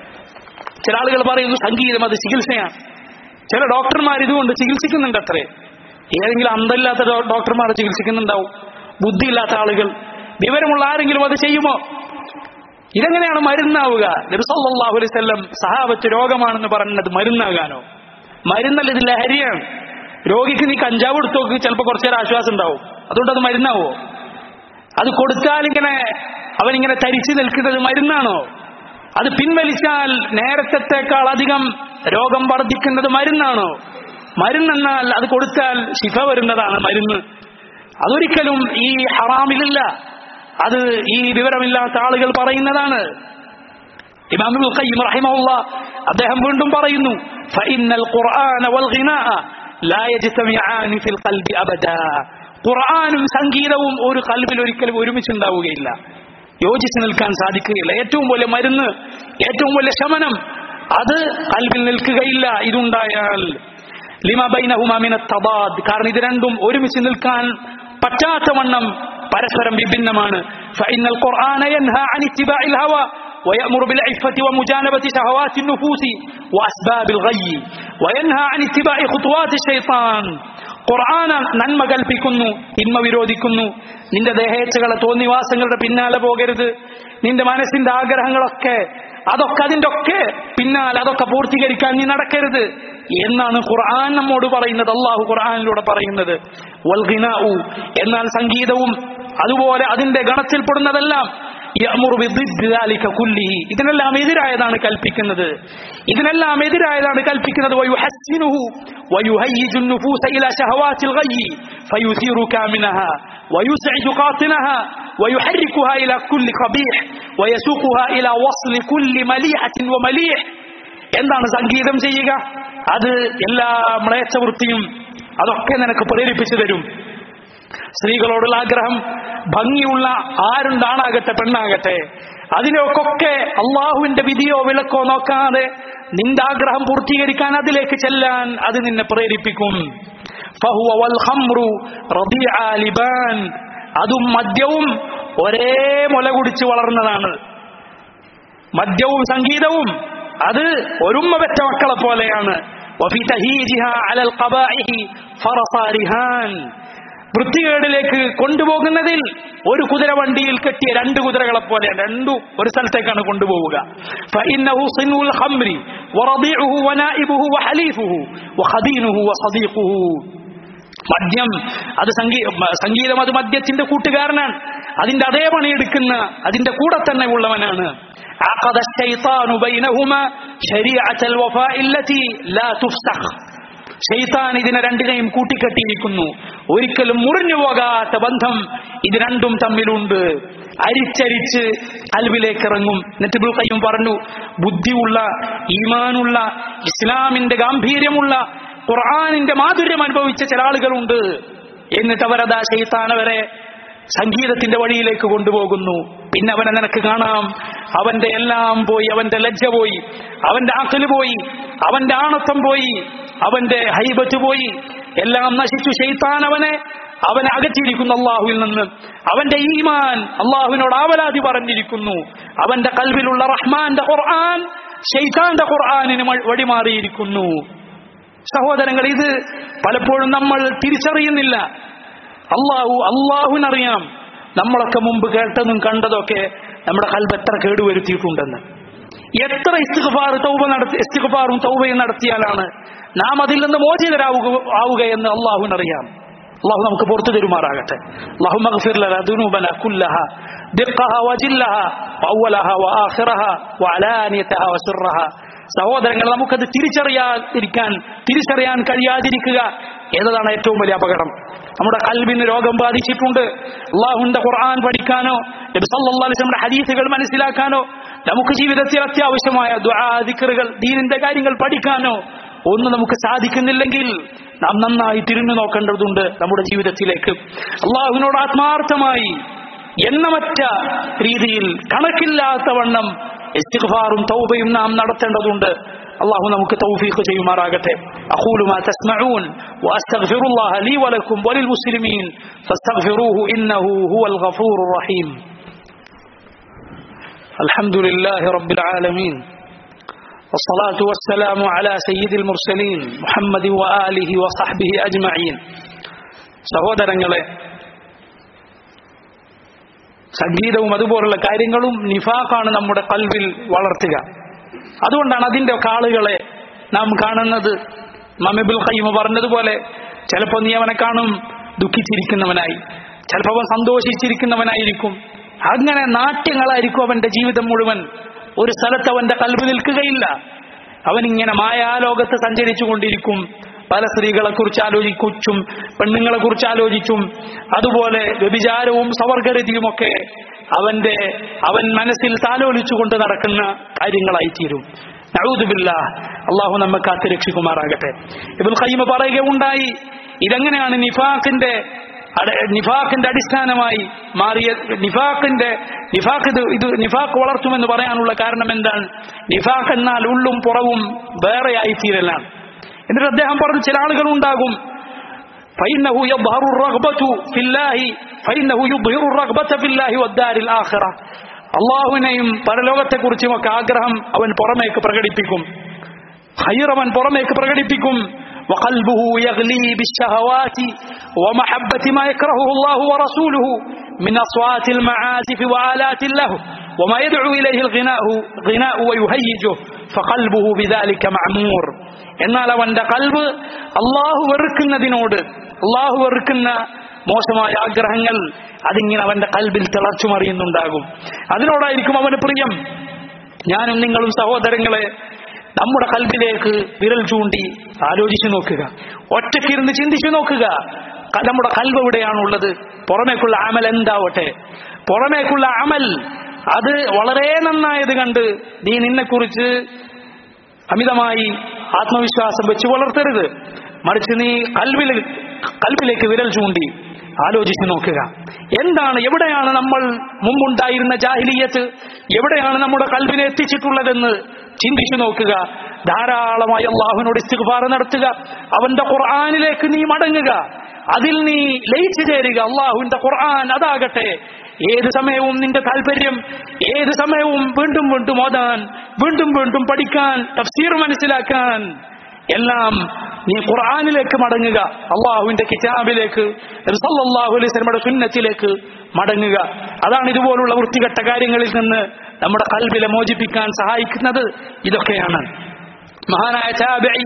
ചില ആളുകൾ പറയുന്നു സംഗീതം അത് ചികിത്സയാണ് ചില ഡോക്ടർമാർ ഇതുകൊണ്ട് ചികിത്സിക്കുന്നുണ്ട് അത്രേ ഏതെങ്കിലും അന്തമില്ലാത്ത ഡോ- ഡോക്ടർമാർ ചികിത്സിക്കുന്നുണ്ടാവും ബുദ്ധിയില്ലാത്ത ആളുകൾ വിവരമുള്ള ആരെങ്കിലും അത് ചെയ്യുമോ ഇതെങ്ങനെയാണ് മരുന്നാവുക നബി സല്ലല്ലാഹു അലൈഹി വസല്ലം സഹാബത്ത് രോഗമാണെന്ന് പറഞ്ഞത് മരുന്നാകാനോ മരുന്നല്ല ഇത് ലഹരിയാണ് രോഗിക്ക് നീ കഞ്ചാവ് എടുത്തു നോക്ക് ചിലപ്പോൾ കുറച്ചേരം ആശ്വാസം ഉണ്ടാവും അതുകൊണ്ട് അത് മരുന്നാവോ അത് കൊടുത്താൽ ഇങ്ങനെ അവനിങ്ങനെ തരിച്ചു നിൽക്കുന്നത് മരുന്നാണോ അത് പിൻവലിച്ചാൽ നേരത്തെക്കാൾ അധികം രോഗം വർദ്ധിക്കുന്നത് മരുന്നാണോ മരുന്നെന്നാൽ അത് കൊടുത്താൽ ശിഫ വരുന്നതാണ് മരുന്ന് അതൊരിക്കലും ഈ ഹറാമിലില്ല അത് ഈ വിവരമില്ലാത്ത ആളുകൾ പറയുന്നതാണ് ഇമാം ഇബ്നുൽ ഖയ്യിം റഹിമഹുള്ള അദ്ദേഹം വീണ്ടും പറയുന്നു ഫഇന്നൽ ഖുർആന വൽ ഗിനാഅ ലാ യജ്തമിആനി ഫിൽ ഖൽബി അബദാ ഖുർആനും സംഗീതവും ഒരു കൽബിൽ ഒരിക്കലും ഒരുമിച്ചുണ്ടാവുകയില്ല യോജിച്ച് നിൽക്കാൻ സാധിക്കുകയില്ല ഏറ്റവും വലിയ മരുന്ന് ഏറ്റവും വലിയ ശമനം അത് കൽബിൽ നിൽക്കുകയില്ല ഇതുണ്ടായാൽ ലിമ ബൈനഹുമ മിന തബാദ് കാരണം ഇത് രണ്ടും ഒരുമിച്ച് നിൽക്കാൻ പറ്റാത്ത വണ്ണം പരസ്പരം വിഭിന്നമാണ് ഫഇന്നൽ ഖുർആന യൻഹാ അൻ ഇത്തിബാഇൽ ഹവ ويأمر بالعفة ومجانبة شهوات النفوس وأسباب الغي وينهى عن اتباع خطوات الشيطان ഖുർആന നന്മ കൽപ്പിക്കുന്നു തിന്മ വിരോധിക്കുന്നു നിന്റെ ദേഹേച്ഛകളെ തോന്നിവാസങ്ങളുടെ പിന്നാലെ പോകരുത് നിന്റെ മനസ്സിന്റെ ആഗ്രഹങ്ങളൊക്കെ അതൊക്കെ അതിന്റെ ഒക്കെ പിന്നാലെ അതൊക്കെ പൂർത്തീകരിക്കാൻ നീ നടക്കരുത് എന്നാണ് ഖുർആൻ നമ്മോട് പറയുന്നത് അള്ളാഹു ഖുർആനിലൂടെ പറയുന്നത് വൽഗിനാഉ എന്നാൽ സംഗീതവും അതുപോലെ അതിന്റെ ഗണത്തിൽപ്പെടുന്നതെല്ലാം യഅ്മുറു ബിദ്ദിദ്ദി ദാലിക കുല്ലിഹി ഇതിനെല്ലാം എതിരായതാണ് കൽപ്പിക്കുന്നത് ഇതിനെല്ലാം എതിരായതാണ് കൽപ്പിക്കുന്നത് വയുഹസ്സിനുഹു വയുഹയ്യിജു النفوس إلى شهوات الغي فيثير كامنها ويسعد قاطنها ويحركها إلى كل قبيح ويسوقها إلى وصل كل مليحة ومليح എന്താണ് സംഗീതം ചെയ്യുക അത് എല്ലാ മ്ലേച്ഛവൃത്തിയും അതൊക്കെ നിനക്ക് പ്രേരിപ്പിച്ചു തരും സ്ത്രീകളോടുള്ള ആഗ്രഹം ഭംഗിയുള്ള ആരുണ്ടാണാകട്ടെ പെണ്ണാകട്ടെ അതിനൊക്കെ അള്ളാഹുവിന്റെ വിധിയോ വിളക്കോ നോക്കാതെ നിന്റെ ആഗ്രഹം പൂർത്തീകരിക്കാൻ അതിലേക്ക് ചെല്ലാൻ അത് നിന്നെ പ്രേരിപ്പിക്കും ഫഹുവ വൽ ഖംറു റബീഅ ലിബാൻ അതും മദ്യവും ഒരേ മുല കുടിച്ച് വളർന്നതാണ് മദ്യവും സംഗീതവും അത് ഒരുമ്മ പെറ്റ മക്കളെ പോലെയാണ് വഫി തഹീജിഹാ അലൽ ഖബാഇഹി ഫറസാരിഹാൻ വൃത്തികേടിലേക്ക് കൊണ്ടുപോകുന്നതിൽ ഒരു കുതിര വണ്ടിയിൽ കെട്ടിയ രണ്ട് കുതിരകളെ പോലെ രണ്ടു ഒരു സ്ഥലത്തേക്കാണ് കൊണ്ടുപോവുക فإنه صنو الخمر ورضيعه ونائبه وحليفه وخدينه وصديقه മദ്യം അത് സംഗീ സംഗീതം അത് മദ്യത്തിന്റെ കൂട്ടുകാരനാണ് അതിന്റെ അതേ പണിയെടുക്കുന്ന അതിന്റെ കൂടെ തന്നെ ഉള്ളവനാണ് عقد الشيطان بينهما شريعة الوفاء التي لا تفسخ ഷെയ്ത്താൻ ഇതിനെ രണ്ടിനെയും കൂട്ടിക്കെട്ടിയിരിക്കുന്നു ഒരിക്കലും മുറിഞ്ഞു പോകാത്ത ബന്ധം ഇത് രണ്ടും തമ്മിലുണ്ട് അരിച്ചരിച്ച് കൽവിലേക്ക് ഇറങ്ങും എന്നിട്ട് കയ്യും പറഞ്ഞു ബുദ്ധിയുള്ള ഈമാനുള്ള ഇസ്ലാമിന്റെ ഗാംഭീര്യമുള്ള ഖുർആാനിന്റെ മാധുര്യം അനുഭവിച്ച ചില ആളുകളുണ്ട് എന്നിട്ട് അവരതാ ഷെയ്ത്താൻ അവരെ സംഗീതത്തിന്റെ വഴിയിലേക്ക് കൊണ്ടുപോകുന്നു പിന്നെ അവനെ നിനക്ക് കാണാം അവന്റെ എല്ലാം പോയി അവന്റെ ലജ്ജ പോയി അവന്റെ ആക്കല് പോയി അവന്റെ ആണത്വം പോയി അവന്റെ ഹൈബത്ത് പോയി എല്ലാം നശിച്ചു ഷെയ്ത്താൻ അവനെ അവനെ അകറ്റിയിരിക്കുന്നു അള്ളാഹുവിൽ നിന്ന് അവന്റെ ഈമാൻ അള്ളാഹുവിനോട് ആവലാതി പറഞ്ഞിരിക്കുന്നു അവന്റെ കൽവിലുള്ള റഹ്മാന്റെ ഖുർആൻ ഷെയ്ത്താന്റെ ഖുർആാനിന് വഴിമാറിയിരിക്കുന്നു സഹോദരങ്ങൾ ഇത് പലപ്പോഴും നമ്മൾ തിരിച്ചറിയുന്നില്ല അള്ളാഹു അള്ളാഹുവിനറിയാം നമ്മളൊക്കെ മുമ്പ് കേട്ടതും കണ്ടതൊക്കെ നമ്മുടെ കൽബ് എത്ര കേടുവരുത്തിയിട്ടുണ്ടെന്ന് എത്ര ഇസ്തിഗ്ഫാർ തൗബ നടത്തി ഇസ്തിഗ്ഫാറും തൗബയും നടത്തിയാലാണ് നാം അതിൽ നിന്ന് മോചിതരാവുക ആവുക എന്ന് അള്ളാഹുവിനറിയാം അള്ളാഹു നമുക്ക് പുറത്തു തരുമാറാകട്ടെ അള്ളാഹു മഗ്ഫിർ ലനാ ദുനൂബന കുല്ലഹ ദിഖഹ വജില്ലഹ വഅവലഹ വആഖിറഹ വഅലാനിയതഹ വസിറഹ സഹോദരങ്ങൾ നമുക്കത് തിരിച്ചറിയാതിരിക്കാൻ തിരിച്ചറിയാൻ കഴിയാതിരിക്കുക എന്നതാണ് ഏറ്റവും വലിയ അപകടം നമ്മുടെ കൽബിന് രോഗം ബാധിച്ചിട്ടുണ്ട് അള്ളാഹുന്റെ ഖുർആൻ പഠിക്കാനോ നബി സല്ലല്ലാഹു അലൈഹി വസല്ലമയുടെ ഹദീസുകൾ മനസ്സിലാക്കാനോ നമുക്ക് ജീവിതത്തിൽ അത്യാവശ്യമായ ദുആദിക്കറുകൾ ദീനിന്റെ കാര്യങ്ങൾ പഠിക്കാനോ ഒന്നും നമുക്ക് സാധിക്കുന്നില്ലെങ്കിൽ നാം നന്നായി തിരിഞ്ഞു നോക്കേണ്ടതുണ്ട് നമ്മുടെ ജീവിതത്തിലേക്ക് അള്ളാഹുവിനോട് ആത്മാർത്ഥമായി എണ്ണമറ്റ രീതിയിൽ കണക്കില്ലാത്ത വണ്ണം ഇസ്തിഗ്ഫാറും തൗബയും നാം നടത്തേണ്ടതുണ്ട് അള്ളാഹു നമുക്ക് തൗഫീഖ് ചെയ്യുമാറാകട്ടെ അഖൂലു മാ തസ്മഊൻ വഅസ്തഗ്ഫിറുല്ലാഹ ലീ വലക്കും വലിൽ മുസ്ലിമീൻ ഫസ്തഗ്ഫിറൂഹു ഇന്നഹു ഹുവൽ ഗഫൂറുർ റഹീം الحمد لله رب العالمين والصلاة والسلام على سيد المرسلين محمد وآله وصحبه أجمعين സഹോദരങ്ങളെ സംഗീതവും അതുപോലുള്ള കാര്യങ്ങളും നിഫാഖാണ് നമ്മുടെ കൽവിൽ വളർത്തുക അതുകൊണ്ടാണ് അതിന്റെ ഒക്കെ ആളുകളെ നാം കാണുന്നത് മമിബുൽ ഖയ്മ പറഞ്ഞതുപോലെ ചിലപ്പോൾ നീ അവനെ കാണും ദുഃഖിച്ചിരിക്കുന്നവനായി ചിലപ്പോൾ അവൻ സന്തോഷിച്ചിരിക്കുന്നവനായിരിക്കും അങ്ങനെ നാട്യങ്ങളായിരിക്കും അവന്റെ ജീവിതം മുഴുവൻ ഒരു സ്ഥലത്ത് അവന്റെ കൽവ് നിൽക്കുകയില്ല അവനിങ്ങനെ മായാലോകത്ത് സഞ്ചരിച്ചു കൊണ്ടിരിക്കും പല സ്ത്രീകളെ കുറിച്ച് ആലോചിച്ചും പെണ്ണുങ്ങളെ കുറിച്ച് ആലോചിച്ചും അതുപോലെ വ്യഭിചാരവും സവർഗരതിയുമൊക്കെ അവന്റെ അവൻ മനസ്സിൽ താലോലിച്ചുകൊണ്ട് നടക്കുന്ന കാര്യങ്ങളായി തീരും നഴൂതുബില്ല അള്ളാഹു നമ്മെ കാത്ത് രക്ഷിക്കുമാറാകട്ടെ ഇബുൽ ഖയ്മ പറയുകയുണ്ടായി ഇതെങ്ങനെയാണ് നിഫാഖിന്റെ നിഫാഖിന്റെ അടിസ്ഥാനമായി മാറിയ നിഫാഖിന്റെ നിഫാഖ് ഇത് ഇത് നിഫാഖ് വളർത്തുമെന്ന് പറയാനുള്ള കാരണം എന്താണ് നിഫാഖ് എന്നാൽ ഉള്ളും പുറവും വേറെയായി തീരലാണ് എന്നിട്ട് അദ്ദേഹം പറഞ്ഞു ചില ആളുകൾ ഉണ്ടാകും فإنه يظهر الرغبة في الله فإنه يظهر الرغبة في الله والدار الآخرة അള്ളാഹുവിനെയും പരലോകത്തെക്കുറിച്ചും ഒക്കെ ആഗ്രഹം അവൻ പുറമേക്ക് പ്രകടിപ്പിക്കും ഹൈർ അവൻ പുറമേക്ക് പ്രകടിപ്പിക്കും وقلبه يغلي بالشهوات ومحبة ما يكرهه الله ورسوله من أصوات المعازف وآلات له وما يدعو إليه الغناء غناء ويهيجه فقلبه بذلك معمور എന്നാൽ അവന്റെ കൽവ് അള്ളാഹു വെറുക്കുന്നതിനോട് അള്ളാഹു വെറുക്കുന്ന മോശമായ ആഗ്രഹങ്ങൾ അതിങ്ങനെ അവന്റെ കൽബിൽ തിളച്ചുമറിയുന്നുണ്ടാകും അതിനോടായിരിക്കും അവന് പ്രിയം ഞാനും നിങ്ങളും സഹോദരങ്ങളെ നമ്മുടെ കൽബിലേക്ക് വിരൽ ചൂണ്ടി ആലോചിച്ചു നോക്കുക ഒറ്റക്കിരുന്ന് ചിന്തിച്ചു നോക്കുക ക- നമ്മുടെ കൽവ് എവിടെയാണുള്ളത് പുറമേക്കുള്ള അമൽ എന്താവട്ടെ പുറമേക്കുള്ള അമൽ അത് വളരെ നന്നായത് കണ്ട് നീ നിന്നെക്കുറിച്ച് അമിതമായി ആത്മവിശ്വാസം വെച്ച് വളർത്തരുത് മറിച്ച് നീ കൽവിൽ കൽബിലേക്ക് വിരൽ ചൂണ്ടി ആലോചിച്ചു നോക്കുക എന്താണ് എവിടെയാണ് നമ്മൾ മുമ്പുണ്ടായിരുന്ന ജാഹിലിയത്ത് എവിടെയാണ് നമ്മുടെ കൽവിനെ എത്തിച്ചിട്ടുള്ളതെന്ന് ചിന്തിച്ചു നോക്കുക ധാരാളമായി അള്ളാഹുവിനോട് ഇസ്തിഗ്ഫാർ നടത്തുക അവന്റെ ഖുർആാനിലേക്ക് നീ മടങ്ങുക അതിൽ നീ ലയിച്ചു ചേരുക അള്ളാഹുവിന്റെ ഖുർആൻ അതാകട്ടെ ഏത് സമയവും നിന്റെ താല്പര്യം ഏത് സമയവും വീണ്ടും വീണ്ടും ഓതാൻ വീണ്ടും വീണ്ടും പഠിക്കാൻ തഫ്സീർ മനസ്സിലാക്കാൻ എല്ലാം നീ ഖുർആാനിലേക്ക് മടങ്ങുക അള്ളാഹുവിന്റെ കിതാബിലേക്ക് സല്ലല്ലാഹു അലൈഹി വസല്ലമയുടെ സുന്നത്തിലേക്ക് മടങ്ങുക അതാണ് ഇതുപോലുള്ള വൃത്തികെട്ട കാര്യങ്ങളിൽ നിന്ന് നമ്മുടെ കൽബിലെ മോചിപ്പിക്കാൻ സഹായിക്കുന്നത് ഇതൊക്കെയാണ് മഹാനായ താബിഈ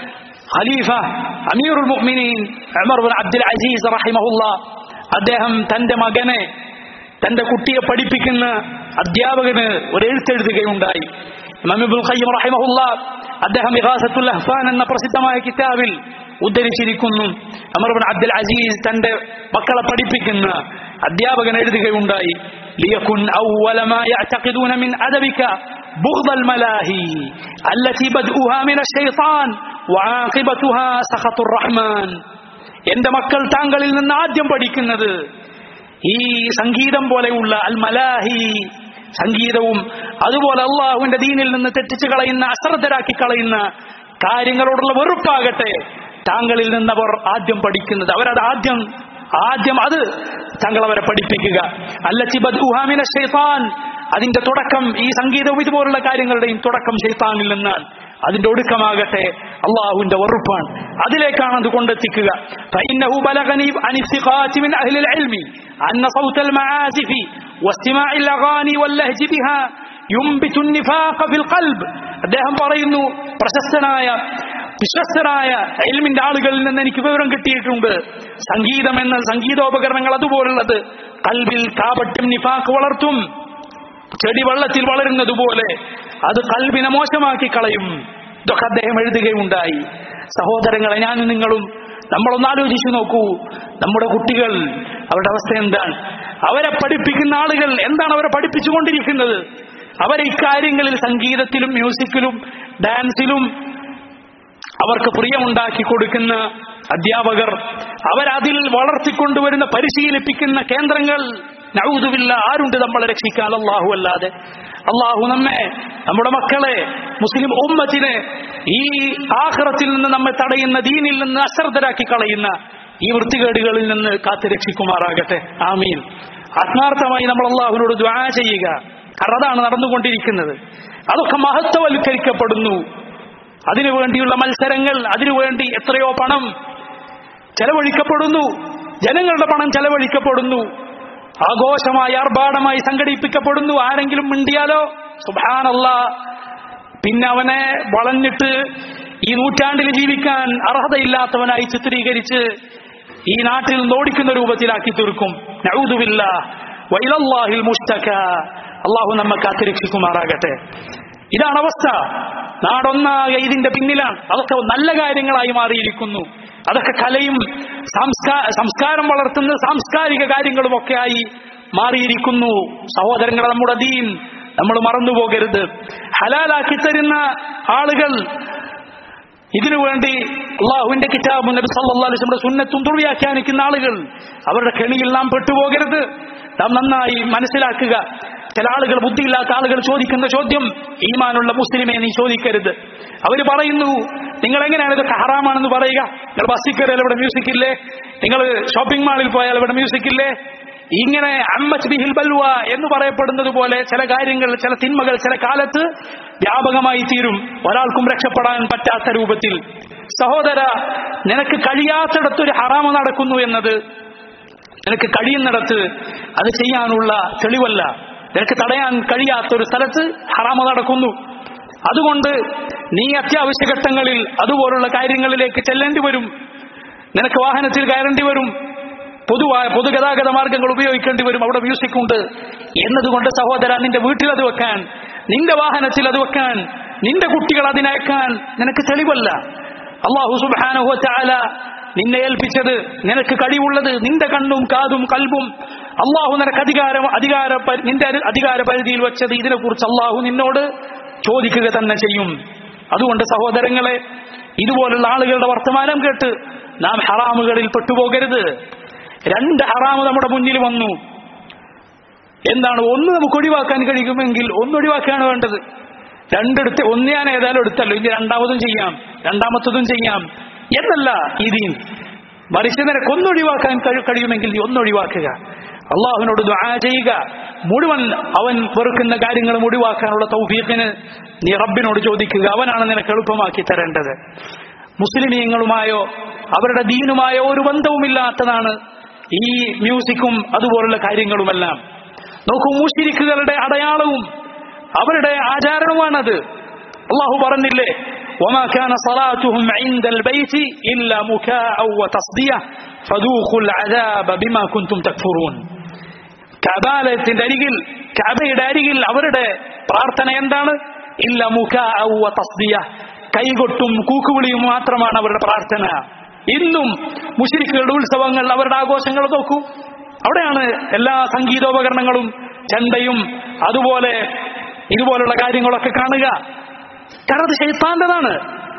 ഖലീഫ അമീറുൽ മുഅ്മിനീൻ ഉമർ ബിൻ അബ്ദുൽ അസീസ് റഹിമഹുല്ല അദ്ദേഹം തന്റെ മകനെ തന്റെ കുട്ടിയെ പഠിപ്പിക്കുന്ന അധ്യാപകന് ഒരു എഴുത്തെഴുതുകയുണ്ടായി ഇമാം ഇബ്നുൽ ഖയ്യിം റഹിമഹുല്ല അദ്ദേഹം ഇഗാസത്തുൽ അഹ്ഫാൻ എന്ന പ്രസിദ്ധമായ കിതാബിൽ ഉദ്ധരിച്ചിരിക്കുന്നു അമർ ബിൻ അബ്ദുൽ അസീസ് തന്റെ മക്കളെ പഠിപ്പിക്കുന്ന അധ്യാപകൻ എഴുതുകയുണ്ടായി ليكن أول ما يعتقدون من أدبك بغض الملاهي التي بدؤها من الشيطان وعاقبتها سخط الرحمن എന്റെ മക്കൾ താങ്കളിൽ നിന്ന് ആദ്യം പഠിക്കുന്നത് ഈ സംഗീതം പോലെയുള്ള അൽ മലാഹി സംഗീതവും അതുപോലെ അള്ളാഹുവിന്റെ ദീനിൽ നിന്ന് തെറ്റിച്ചു കളയുന്ന അശ്രദ്ധരാക്കി കളയുന്ന കാര്യങ്ങളോടുള്ള വെറുപ്പാകട്ടെ താങ്കളിൽ നിന്ന് അവർ ആദ്യം പഠിക്കുന്നത് അവരത് ആദ്യം ആദ്യം അത് താങ്കൾ അവരെ പഠിപ്പിക്കുക അല്ല ഷെയ്ത്താൻ അതിന്റെ തുടക്കം ഈ സംഗീതവും ഇതുപോലുള്ള കാര്യങ്ങളുടെയും തുടക്കം ഷെയ്ത്താനിൽ നിന്നാണ് അതിന്റെ ഒടുക്കമാകട്ടെ അള്ളാഹുവിന്റെ വെറുപ്പാണ് അതിലേക്കാണ് അത് കൊണ്ടെത്തിക്കുക فإنه بلغني عن الثقات من أهل العلم أن صوت المعازف واستماع الأغاني واللهج بها ينبت النفاق في القلب അദ്ദേഹം പറയുന്നു പ്രശസ്തനായ വിശ്വസ്തരായ എൽമിന്റെ ആളുകളിൽ നിന്ന് എനിക്ക് വിവരം കിട്ടിയിട്ടുണ്ട് സംഗീതം എന്ന സംഗീതോപകരണങ്ങൾ അതുപോലുള്ളത് കൽവിൽ കാപട്യം നിഫാക്ക് വളർത്തും ചെടി വെള്ളത്തിൽ വളരുന്നത് പോലെ അത് കൽവിനെ മോശമാക്കി കളയും ഇതൊക്കെ അദ്ദേഹം എഴുതുകയുണ്ടായി സഹോദരങ്ങളെ ഞാനും നിങ്ങളും നമ്മളൊന്ന് ആലോചിച്ചു നോക്കൂ നമ്മുടെ കുട്ടികൾ അവരുടെ അവസ്ഥ എന്താണ് അവരെ പഠിപ്പിക്കുന്ന ആളുകൾ എന്താണ് അവരെ പഠിപ്പിച്ചുകൊണ്ടിരിക്കുന്നത് അവരെ ഇക്കാര്യങ്ങളിൽ സംഗീതത്തിലും മ്യൂസിക്കിലും ഡാൻസിലും അവർക്ക് പ്രിയമുണ്ടാക്കി കൊടുക്കുന്ന അധ്യാപകർ അവരതിൽ വളർത്തിക്കൊണ്ടുവരുന്ന പരിശീലിപ്പിക്കുന്ന കേന്ദ്രങ്ങൾ നൗതുവില്ല ആരുണ്ട് നമ്മളെ രക്ഷിക്കാൻ അള്ളാഹു അല്ലാതെ അള്ളാഹു നമ്മെ നമ്മുടെ മക്കളെ മുസ്ലിം ഉമ്മത്തിനെ ഈ ആഹ്റത്തിൽ നിന്ന് നമ്മെ തടയുന്ന ദീനിൽ നിന്ന് അശ്രദ്ധരാക്കി കളയുന്ന ഈ വൃത്തികേടുകളിൽ നിന്ന് കാത്തു രക്ഷിക്കുമാറാകട്ടെ ആമീൻ ആത്മാർത്ഥമായി നമ്മൾ അള്ളാഹുവിനോട് ദ്വാ ചെയ്യുക കാരണം അതാണ് നടന്നുകൊണ്ടിരിക്കുന്നത് അതൊക്കെ മഹത്വവൽക്കരിക്കപ്പെടുന്നു അതിനു വേണ്ടിയുള്ള മത്സരങ്ങൾ അതിനുവേണ്ടി എത്രയോ പണം ചെലവഴിക്കപ്പെടുന്നു ജനങ്ങളുടെ പണം ചെലവഴിക്കപ്പെടുന്നു ആഘോഷമായി ആർഭാടമായി സംഘടിപ്പിക്കപ്പെടുന്നു ആരെങ്കിലും മിണ്ടിയാലോ സുബാനല്ല പിന്നെ അവനെ വളഞ്ഞിട്ട് ഈ നൂറ്റാണ്ടിൽ ജീവിക്കാൻ അർഹതയില്ലാത്തവനായി ചിത്രീകരിച്ച് ഈ നാട്ടിൽ നിന്ന് ഓടിക്കുന്ന രൂപത്തിലാക്കി തീർക്കും നൗദുവില്ല വൈലല്ലാഹിൽ മുസ്തക അള്ളാഹു നമ്മെ കാത്തിരക്ഷിക്കുമാറാകട്ടെ ഇതാണ് അവസ്ഥ നാടൊന്നാകെ ഇതിന്റെ പിന്നിലാണ് അതൊക്കെ നല്ല കാര്യങ്ങളായി മാറിയിരിക്കുന്നു അതൊക്കെ കലയും സംസ്കാ സംസ്കാരം വളർത്തുന്ന സാംസ്കാരിക കാര്യങ്ങളും ഒക്കെ ആയി മാറിയിരിക്കുന്നു സഹോദരങ്ങളെ നമ്മുടെ ദീൻ നമ്മൾ മറന്നുപോകരുത് ഹലാലാക്കി തരുന്ന ആളുകൾ ഇതിനു വേണ്ടി അള്ളാഹുവിന്റെ കിതാബും നബി സല്ലല്ലാഹു അലൈഹി വസല്ലം സുന്നത്തും തുള്ളിയാഖ്യാനിക്കുന്ന ആളുകൾ അവരുടെ കെണിയിൽ നാം പെട്ടുപോകരുത് നാം നന്നായി മനസ്സിലാക്കുക ചില ആളുകൾ ബുദ്ധിയില്ലാത്ത ആളുകൾ ചോദിക്കുന്ന ചോദ്യം ഈമാനുള്ള മുസ്ലിമെ നീ ചോദിക്കരുത് അവർ പറയുന്നു നിങ്ങൾ എങ്ങനെയാണ് ഇതൊക്കെ ഹറാമാണെന്ന് പറയുക നിങ്ങൾ ബസ്സിൽ കയറിയാൽ ഇവിടെ മ്യൂസിക് ഇല്ലേ നിങ്ങൾ ഷോപ്പിംഗ് മാളിൽ പോയാൽ ഇവിടെ മ്യൂസിക് ഇല്ലേ ഇങ്ങനെ അമ്മച്ച് ബിഹിൽ ബൽവ എന്ന് പറയപ്പെടുന്നത് പോലെ ചില കാര്യങ്ങൾ ചില തിന്മകൾ ചില കാലത്ത് വ്യാപകമായി തീരും ഒരാൾക്കും രക്ഷപ്പെടാൻ പറ്റാത്ത രൂപത്തിൽ സഹോദര നിനക്ക് കഴിയാത്തിടത്തൊരു ഹറാമ നടക്കുന്നു എന്നത് നിനക്ക് കഴിയുന്നിടത്ത് അത് ചെയ്യാനുള്ള തെളിവല്ല നിനക്ക് തടയാൻ കഴിയാത്തൊരു സ്ഥലത്ത് ഹറാമ നടക്കുന്നു അതുകൊണ്ട് നീ അത്യാവശ്യ ഘട്ടങ്ങളിൽ അതുപോലുള്ള കാര്യങ്ങളിലേക്ക് ചെല്ലേണ്ടി വരും നിനക്ക് വാഹനത്തിൽ കയറേണ്ടി വരും പൊതുവായ പൊതുഗതാഗത മാർഗങ്ങൾ ഉപയോഗിക്കേണ്ടി വരും അവിടെ മ്യൂസിക് ഉണ്ട് എന്നതുകൊണ്ട് സഹോദര നിന്റെ വീട്ടിൽ അത് വെക്കാൻ നിന്റെ വാഹനത്തിൽ അത് വെക്കാൻ നിന്റെ കുട്ടികൾ അതിനയക്കാൻ നിനക്ക് തെളിവല്ല അള്ളാഹു സുബാനഹു ചാല നിന്നെ ഏൽപ്പിച്ചത് നിനക്ക് കഴിവുള്ളത് നിന്റെ കണ്ണും കാതും കൽബും അള്ളാഹു നിനക്ക് അധികാരം അധികാര പരി- നിന്റെ അധി- അധികാര പരിധിയിൽ വെച്ചത് ഇതിനെക്കുറിച്ച് അള്ളാഹു നിന്നോട് ചോദിക്കുക തന്നെ ചെയ്യും അതുകൊണ്ട് സഹോദരങ്ങളെ ഇതുപോലുള്ള ആളുകളുടെ വർത്തമാനം കേട്ട് നാം ഹറാമുകളിൽ പെട്ടുപോകരുത് രണ്ട് ഹറാമ് നമ്മുടെ മുന്നിൽ വന്നു എന്താണ് ഒന്ന് നമുക്ക് ഒഴിവാക്കാൻ കഴിയുമെങ്കിൽ ഒന്ന് ഒഴിവാക്കുകയാണ് വേണ്ടത് രണ്ടെടുത്ത് ഒന്ന് ഞാൻ ഏതായാലും എടുത്തല്ലോ ഇനി രണ്ടാമതും ചെയ്യാം രണ്ടാമത്തതും ചെയ്യാം എന്നല്ല ഈ ദീൻ മറിച്ച് നിനക്ക് ഒന്നൊഴിവാക്കാൻ കഴി- കഴിയുമെങ്കിൽ നീ ഒന്നൊഴിവാക്കുക അള്ളാഹുവിനോട് ദുആ ചെയ്യുക മുഴുവൻ അവൻ വെറുക്കുന്ന കാര്യങ്ങൾ ഒഴിവാക്കാനുള്ള തൗഫീഖിന് നീ റബ്ബിനോട് ചോദിക്കുക അവനാണ് നിനക്ക് എളുപ്പമാക്കി തരേണ്ടത് മുസ്ലിമീങ്ങളുമായോ അവരുടെ ദീനുമായോ ഒരു ബന്ധവുമില്ലാത്തതാണ് ഈ മ്യൂസിക്കും അതുപോലുള്ള കാര്യങ്ങളുമെല്ലാം നോക്കൂ മുഷിരിക്കുകളുടെ അടയാളവും അവരുടെ ആചാരണവുമാണത് അള്ളാഹു പറഞ്ഞില്ലേ وما كان صلاتهم عند البيت إلا مكاء وتصدية فذوقوا العذاب بما كنتم تكفرون കബാലയത്തിന്റെ അരികിൽ കബയുടെ അരികിൽ അവരുടെ പ്രാർത്ഥന എന്താണ് ഇല്ല മുഖ തസ്ദിയ കൈകൊട്ടും കൂക്കുവിളിയും മാത്രമാണ് അവരുടെ പ്രാർത്ഥന ഇന്നും മുഷിരിക്കുകളുടെ ഉത്സവങ്ങൾ അവരുടെ ആഘോഷങ്ങൾ നോക്കൂ അവിടെയാണ് എല്ലാ സംഗീതോപകരണങ്ങളും ചെണ്ടയും അതുപോലെ ഇതുപോലുള്ള കാര്യങ്ങളൊക്കെ കാണുക കാരണം അത് ഷെയ്ത്താന്റെതാണ്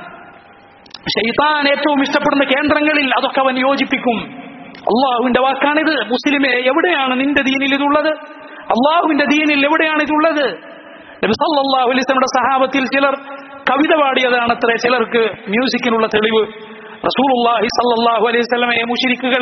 ഷെയ്ത്താൻ ഏറ്റവും ഇഷ്ടപ്പെടുന്ന കേന്ദ്രങ്ങളിൽ അതൊക്കെ അവൻ യോജിപ്പിക്കും അള്ളാഹുവിന്റെ വാക്കാണിത് മുസ്ലിമെ എവിടെയാണ് നിന്റെ ദീനിൽ ഇതുള്ളത് അള്ളാഹുവിന്റെ ദീനിൽ എവിടെയാണ് ഇതുള്ളത് നബി സല്ലല്ലാഹു അലൈഹി വസല്ലമയുടെ സഹാബത്തിൽ ചിലർ കവിത പാടിയതാണ് അത്ര ചിലർക്ക് മ്യൂസിക്കിനുള്ള തെളിവ് റസൂലുള്ളാഹി സല്ലല്ലാഹു അലൈഹി വസല്ലമയെ മുശ്രിക്കുകൾ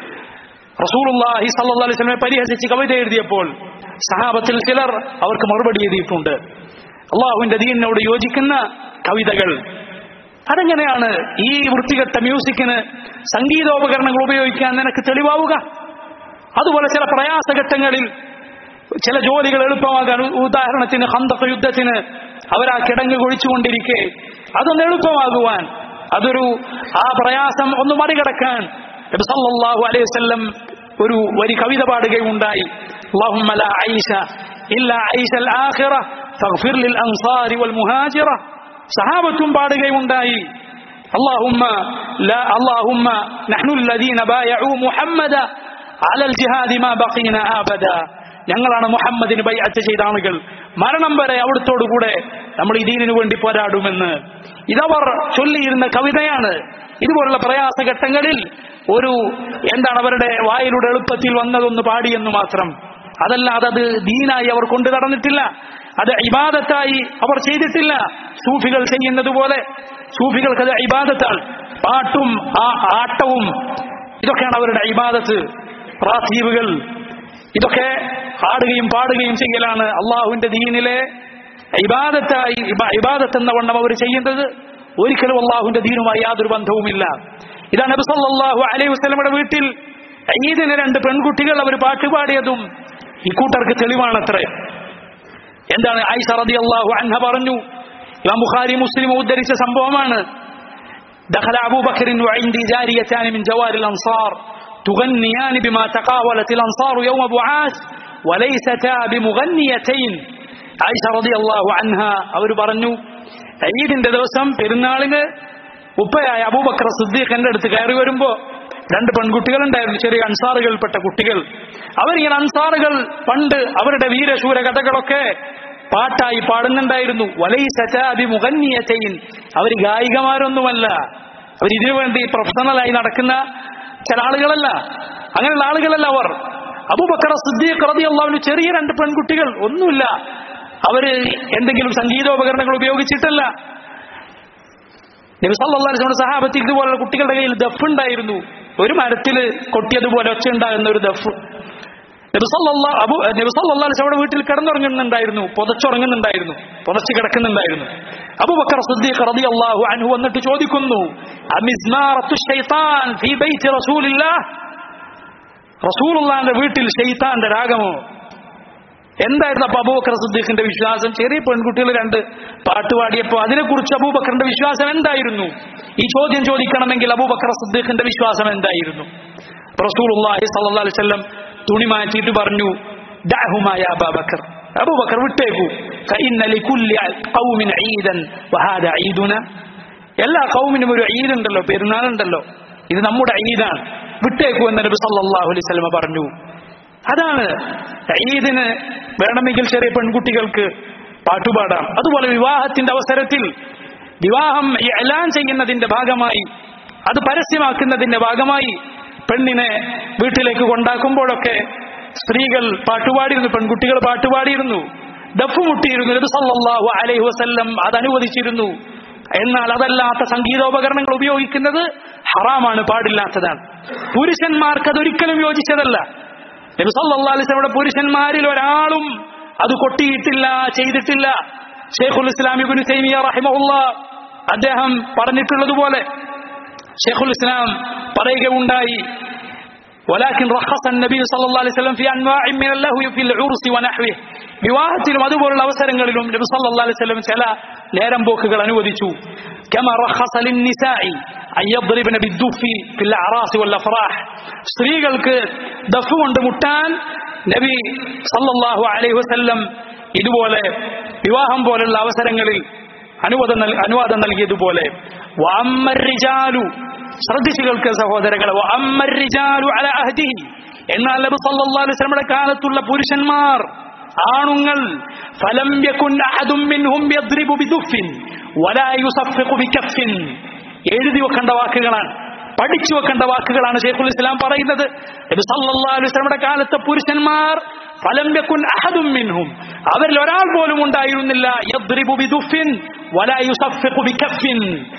റസൂലുള്ളാഹി സല്ലല്ലാഹു അലൈഹി വസല്ലമയെ പരിഹസിച്ച് കവിത എഴുതിയപ്പോൾ സഹാബത്തിൽ ചിലർ അവർക്ക് മറുപടി എഴുതിയിട്ടുണ്ട് അള്ളാഹുവിന്റെ ദീനിനോട് യോജിക്കുന്ന കവിതകൾ അതെങ്ങനെയാണ് ഈ വൃത്തികെട്ട മ്യൂസിക്കിന് സംഗീതോപകരണങ്ങൾ ഉപയോഗിക്കാൻ നിനക്ക് തെളിവാവുക അതുപോലെ ചില പ്രയാസഘട്ടങ്ങളിൽ ചില ജോലികൾ എളുപ്പമാകാൻ ഉ- ഉദാഹരണത്തിന് ഹന്തക യുദ്ധത്തിന് അവരാ കിടങ്ങ് കൊഴിച്ചുകൊണ്ടിരിക്കെ അതൊന്ന് എളുപ്പമാകുവാൻ അതൊരു ആ പ്രയാസം ഒന്ന് മറികടക്കാൻ നബി സല്ലല്ലാഹു അലൈഹി വസല്ലം ഒരു വരി കവിത പാടുകയുണ്ടായി اللهم لا عيش إلا عيش الآخرة فاغفر للأنصار والمهاجرة സഹാബത്തും പാടുകയുണ്ടായി اللهم لا اللهم نحن الذين بايعوا محمد على الجهاد ما بقينا أبدا ഞങ്ങളാണ് മുഹമ്മദിന് ബൈഅത്ത് ചെയ്ത ആളുകൾ മരണം വരെ അവിടുത്തോടു കൂടെ നമ്മൾ ഈ ദീനിനു വേണ്ടി പോരാടുമെന്ന് ഇതവർ ചൊല്ലിയിരുന്ന കവിതയാണ് ഇതുപോലുള്ള പ്രയാസഘട്ടങ്ങളിൽ ഒരു എന്താണ് അവരുടെ വായിലൂടെ എളുപ്പത്തിൽ വന്നതൊന്ന് പാടിയെന്ന് മാത്രം അതല്ലാതെ അത് ദീനായി അവർ കൊണ്ടു നടന്നിട്ടില്ല അത് ഇബാദത്തായി അവർ ചെയ്തിട്ടില്ല സൂഫികൾ ചെയ്യുന്നത് പോലെ സൂഫികൾക്ക് അത് ഇബാദത്താണ് പാട്ടും ആ ആട്ടവും ഇതൊക്കെയാണ് അവരുടെ ഇബാദത്ത് പ്രാത്തീവുകൾ ഇതൊക്കെ ആടുകയും പാടുകയും ചെയ്യലാണ് അള്ളാഹുവിന്റെ ദീനിലെ ഇബാദത്തായി ഇബ- ഇബാദത്ത് എന്ന വണ്ണം അവർ ചെയ്യുന്നത് ഒരിക്കലും അള്ളാഹുവിന്റെ ദീനുമായി യാതൊരു ബന്ധവുമില്ല ഇതാണ് നബി സല്ലല്ലാഹു അലൈഹി വസല്ലമയുടെ വീട്ടിൽ ഈദിന് രണ്ട് പെൺകുട്ടികൾ അവർ പാട്ടുപാടിയതും ഈ കൂട്ടർക്ക് തെളിവാണത്രേ എന്താണ് ആയിഷ റളിയല്ലാഹു അൻഹ പറഞ്ഞു ഇമാം ബുഖാരി മുസ്ലിം ഉദ്ധരിച്ച സംഭവമാണ് دخل أبو بكر وعندي جاريتان من جوار الأنصار تغنيان بما تقاولت الأنصار يوم بعاث وليستا بمغنيتين عائشة رضي الله عنها അവർ പറഞ്ഞു ഈദിന്റെ ദിവസം പെരുന്നാളിന് ഉപ്പയായ അബൂബക്കർ സിദ്ദീഖിന്റെ അടുത്ത് കയറി വരുമ്പോ രണ്ട് പെൺകുട്ടികൾ ഉണ്ടായിരുന്നു ചെറിയ അൻസാറുകൾപ്പെട്ട കുട്ടികൾ അവരിങ്ങനെ അൻസാറുകൾ പണ്ട് അവരുടെ വീരശൂര കഥകളൊക്കെ പാട്ടായി പാടുന്നുണ്ടായിരുന്നു വലൈസി മുഖന്യതയിൻ അവർ ഗായികമാരൊന്നുമല്ല അവർ ഇതിനു വേണ്ടി പ്രൊഫഷണലായി നടക്കുന്ന ചില ആളുകളല്ല അങ്ങനെയുള്ള ആളുകളല്ല അവർ അബൂബക്കർ സിദ്ദീഖ് റളിയല്ലാഹു ചെറിയ രണ്ട് പെൺകുട്ടികൾ ഒന്നുമില്ല അവര് എന്തെങ്കിലും സംഗീതോപകരണങ്ങൾ ഉപയോഗിച്ചിട്ടല്ല നബി സല്ലല്ലാഹു അലൈഹി വസല്ലം സഹാബത്തിൽ ഇതുപോലുള്ള കുട്ടികളുടെ കയ്യിൽ ദഫ് ഉണ്ടായിരുന്നു ഒരു മരത്തിൽ കൊട്ടിയതുപോലെ ഒച്ച ഉണ്ടാകുന്ന ഒരു ദഫ് നബി സല്ലല്ലാഹു അബു നബി സല്ലല്ലാഹു അലൈഹി വസല്ലം വീട്ടിൽ കിടന്നുറങ്ങുന്നുണ്ടായിരുന്നു പുതച്ചുറങ്ങുന്നുണ്ടായിരുന്നു പുതച്ച് കിടക്കുന്നുണ്ടായിരുന്നു അബൂബക്കർ സിദ്ദീഖ് റളിയല്ലാഹു അൻഹു വന്നിട്ട് ചോദിക്കുന്നു അമിസ്മാറത്തു ശൈത്താൻ ഫീ ബൈത്തി റസൂലില്ലാഹ് റസൂലുള്ളാഹിന്റെ വീട്ടിൽ ശൈത്താന്റെ രാഗമോ എന്തായിരുന്നു അപ്പൊ അബൂബക്കർ സിദ്ദീഖിന്റെ വിശ്വാസം ചെറിയ പെൺകുട്ടികൾ രണ്ട് പാട്ട് പാടിയപ്പോ അതിനെക്കുറിച്ച് അബൂബക്കറിന്റെ വിശ്വാസം എന്തായിരുന്നു ഈ ചോദ്യം ചോദിക്കണമെങ്കിൽ അബൂബക്കർ സിദ്ദീഖിന്റെ വിശ്വാസം എന്തായിരുന്നു റസൂലുള്ളാഹി സ്വല്ലല്ലാഹു അലൈഹി വസല്ലം തുണി മാറ്റിയിട്ട് പറഞ്ഞു ദഅഹുമായ അബൂബക്കർ അബൂബക്കർ വിട്ടേക്കൂ ഫഇന്ന ലികുല്ലി ഖൗമിൻ ഈദൻ വഹാദ ഈദുന എല്ലാ കൗമിനും ഒരു ഈദ് ഉണ്ടല്ലോ പെരുന്നാളുണ്ടല്ലോ ഇത് നമ്മുടെ ഈദാണ് വിട്ടേക്കൂ എന്ന് നബി സല്ലല്ലാഹു അലൈഹി വസല്ലം പറഞ്ഞു അതാണ് ഈദിന് വേണമെങ്കിൽ ചെറിയ പെൺകുട്ടികൾക്ക് പാട്ടുപാടാം അതുപോലെ വിവാഹത്തിന്റെ അവസരത്തിൽ വിവാഹം എലാൻ ചെയ്യുന്നതിന്റെ ഭാഗമായി അത് പരസ്യമാക്കുന്നതിന്റെ ഭാഗമായി പെണ്ണിനെ വീട്ടിലേക്ക് കൊണ്ടാക്കുമ്പോഴൊക്കെ സ്ത്രീകൾ പാട്ടുപാടിയിരുന്നു പെൺകുട്ടികൾ പാട്ടുപാടിയിരുന്നു ദഫ് മുട്ടിയിരുന്നു നബി സല്ലല്ലാഹു അലൈഹി വസല്ലം അത് അനുവദിച്ചിരുന്നു എന്നാൽ അതല്ലാത്ത സംഗീതോപകരണങ്ങൾ ഉപയോഗിക്കുന്നത് ഹറാമാണ് പാടില്ലാത്തതാണ് പുരുഷന്മാർക്ക് അതൊരിക്കലും യോജിച്ചതല്ല നബി സല്ലല്ലാഹു അലൈഹി വസല്ലം പുരുഷന്മാരിൽ ഒരാളും അത് കൊട്ടിയിട്ടില്ല ചെയ്തിട്ടില്ല ഷെയ്ഖുൽ ഇസ്ലാം ഇബ്നു തൈമിയ റഹിമഹുല്ല അദ്ദേഹം പറഞ്ഞിട്ടുള്ളതുപോലെ ഷെയ്ഖുൽ ഇസ്ലാം പറയുകയുണ്ടായി ولكن رخص النبي صلى الله عليه وسلم في انواع من اللهو في العرس ونحوه വിവാഹത്തിലും അതുപോലുള്ള അവസരങ്ങളിലും നബി സല്ലല്ലാഹു അലൈഹി വസല്ലം ചില നേരം പോക്കുകൾ അനുവദിച്ചു كما رخص للنساء ان يضربن بالدف في الاعراس والافراح സ്ത്രീകൾക്ക് ദഫ് കൊണ്ട് മുട്ടാൻ നബി സല്ലല്ലാഹു അലൈഹി വസല്ലം ഇതുപോലെ വിവാഹം പോലുള്ള അവസരങ്ങളിൽ അനുവാദം നൽ- അനുവാദം നൽകിയതുപോലെ വഅമ്മർ റിജാലു ശ്രദ്ധിച്ചു കേൾക്കുക സഹോദരങ്ങളെ വഅമ്മർ റിജാലു അല അഹ്ദിഹി എന്നാൽ നബി സല്ലല്ലാഹു അലൈഹി വസല്ലമയുടെ കാലത്തുള്ള പുരുഷന്മാർ ആണുങ്ങൾ ഫലം യകുൻ അഹദും മിൻഹും യദ്രിബു ബിദുഫിൻ വലാ യുസഫിഖു ബികഫിൻ എഴുതി വെക്കേണ്ട വാക്കുകളാണ് പഠിച്ചു വെക്കേണ്ട വാക്കുകളാണ് ഷെയ്ഖുൽ ഇസ്ലാം പറയുന്നത് നബി സല്ലല്ലാഹു അലൈഹി വസല്ലമയുടെ കാലത്തെ പുരുഷന്മാർ ഫലം യകുൻ അഹദും മിൻഹും അവരിൽ ഒരാൾ പോലും ഉണ്ടായിരുന്നില്ല യദ്രിബു ബിദുഫിൻ വലാ യുസഫിഖു ബികഫിൻ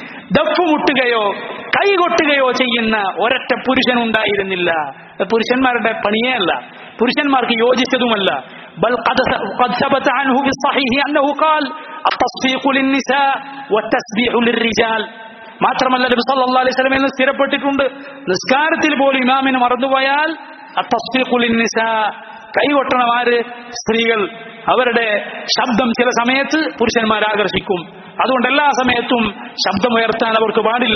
ദഫ് മുട്ടുകയോ കൈകൊട്ടുകയോ ചെയ്യുന്ന ഒരൊറ്റ പുരുഷൻ ഉണ്ടായിരുന്നില്ല അത് പുരുഷന്മാരുടെ പണിയേ അല്ല പുരുഷന്മാർക്ക് യോജിച്ചതുമല്ല بل قد قد ثبت عنه في الصحيح انه قال التصفيق للنساء والتسبيح للرجال മാത്രമല്ല നബി സല്ലല്ലാഹു അലൈഹി വസല്ലം എന്ന് സ്ഥിരപ്പെട്ടിട്ടുണ്ട് നിസ്കാരത്തിൽ പോലും ഇമാമിന് മറന്നുപോയാൽ അത്തസ്ഫീഖുൽ നിസാ കൈകൊട്ടണം ആര് സ്ത്രീകൾ അവരുടെ ശബ്ദം ചില സമയത്ത് പുരുഷന്മാരെ ആകർഷിക്കും അതുകൊണ്ട് എല്ലാ സമയത്തും ശബ്ദമുയർത്താൻ അവർക്ക് പാടില്ല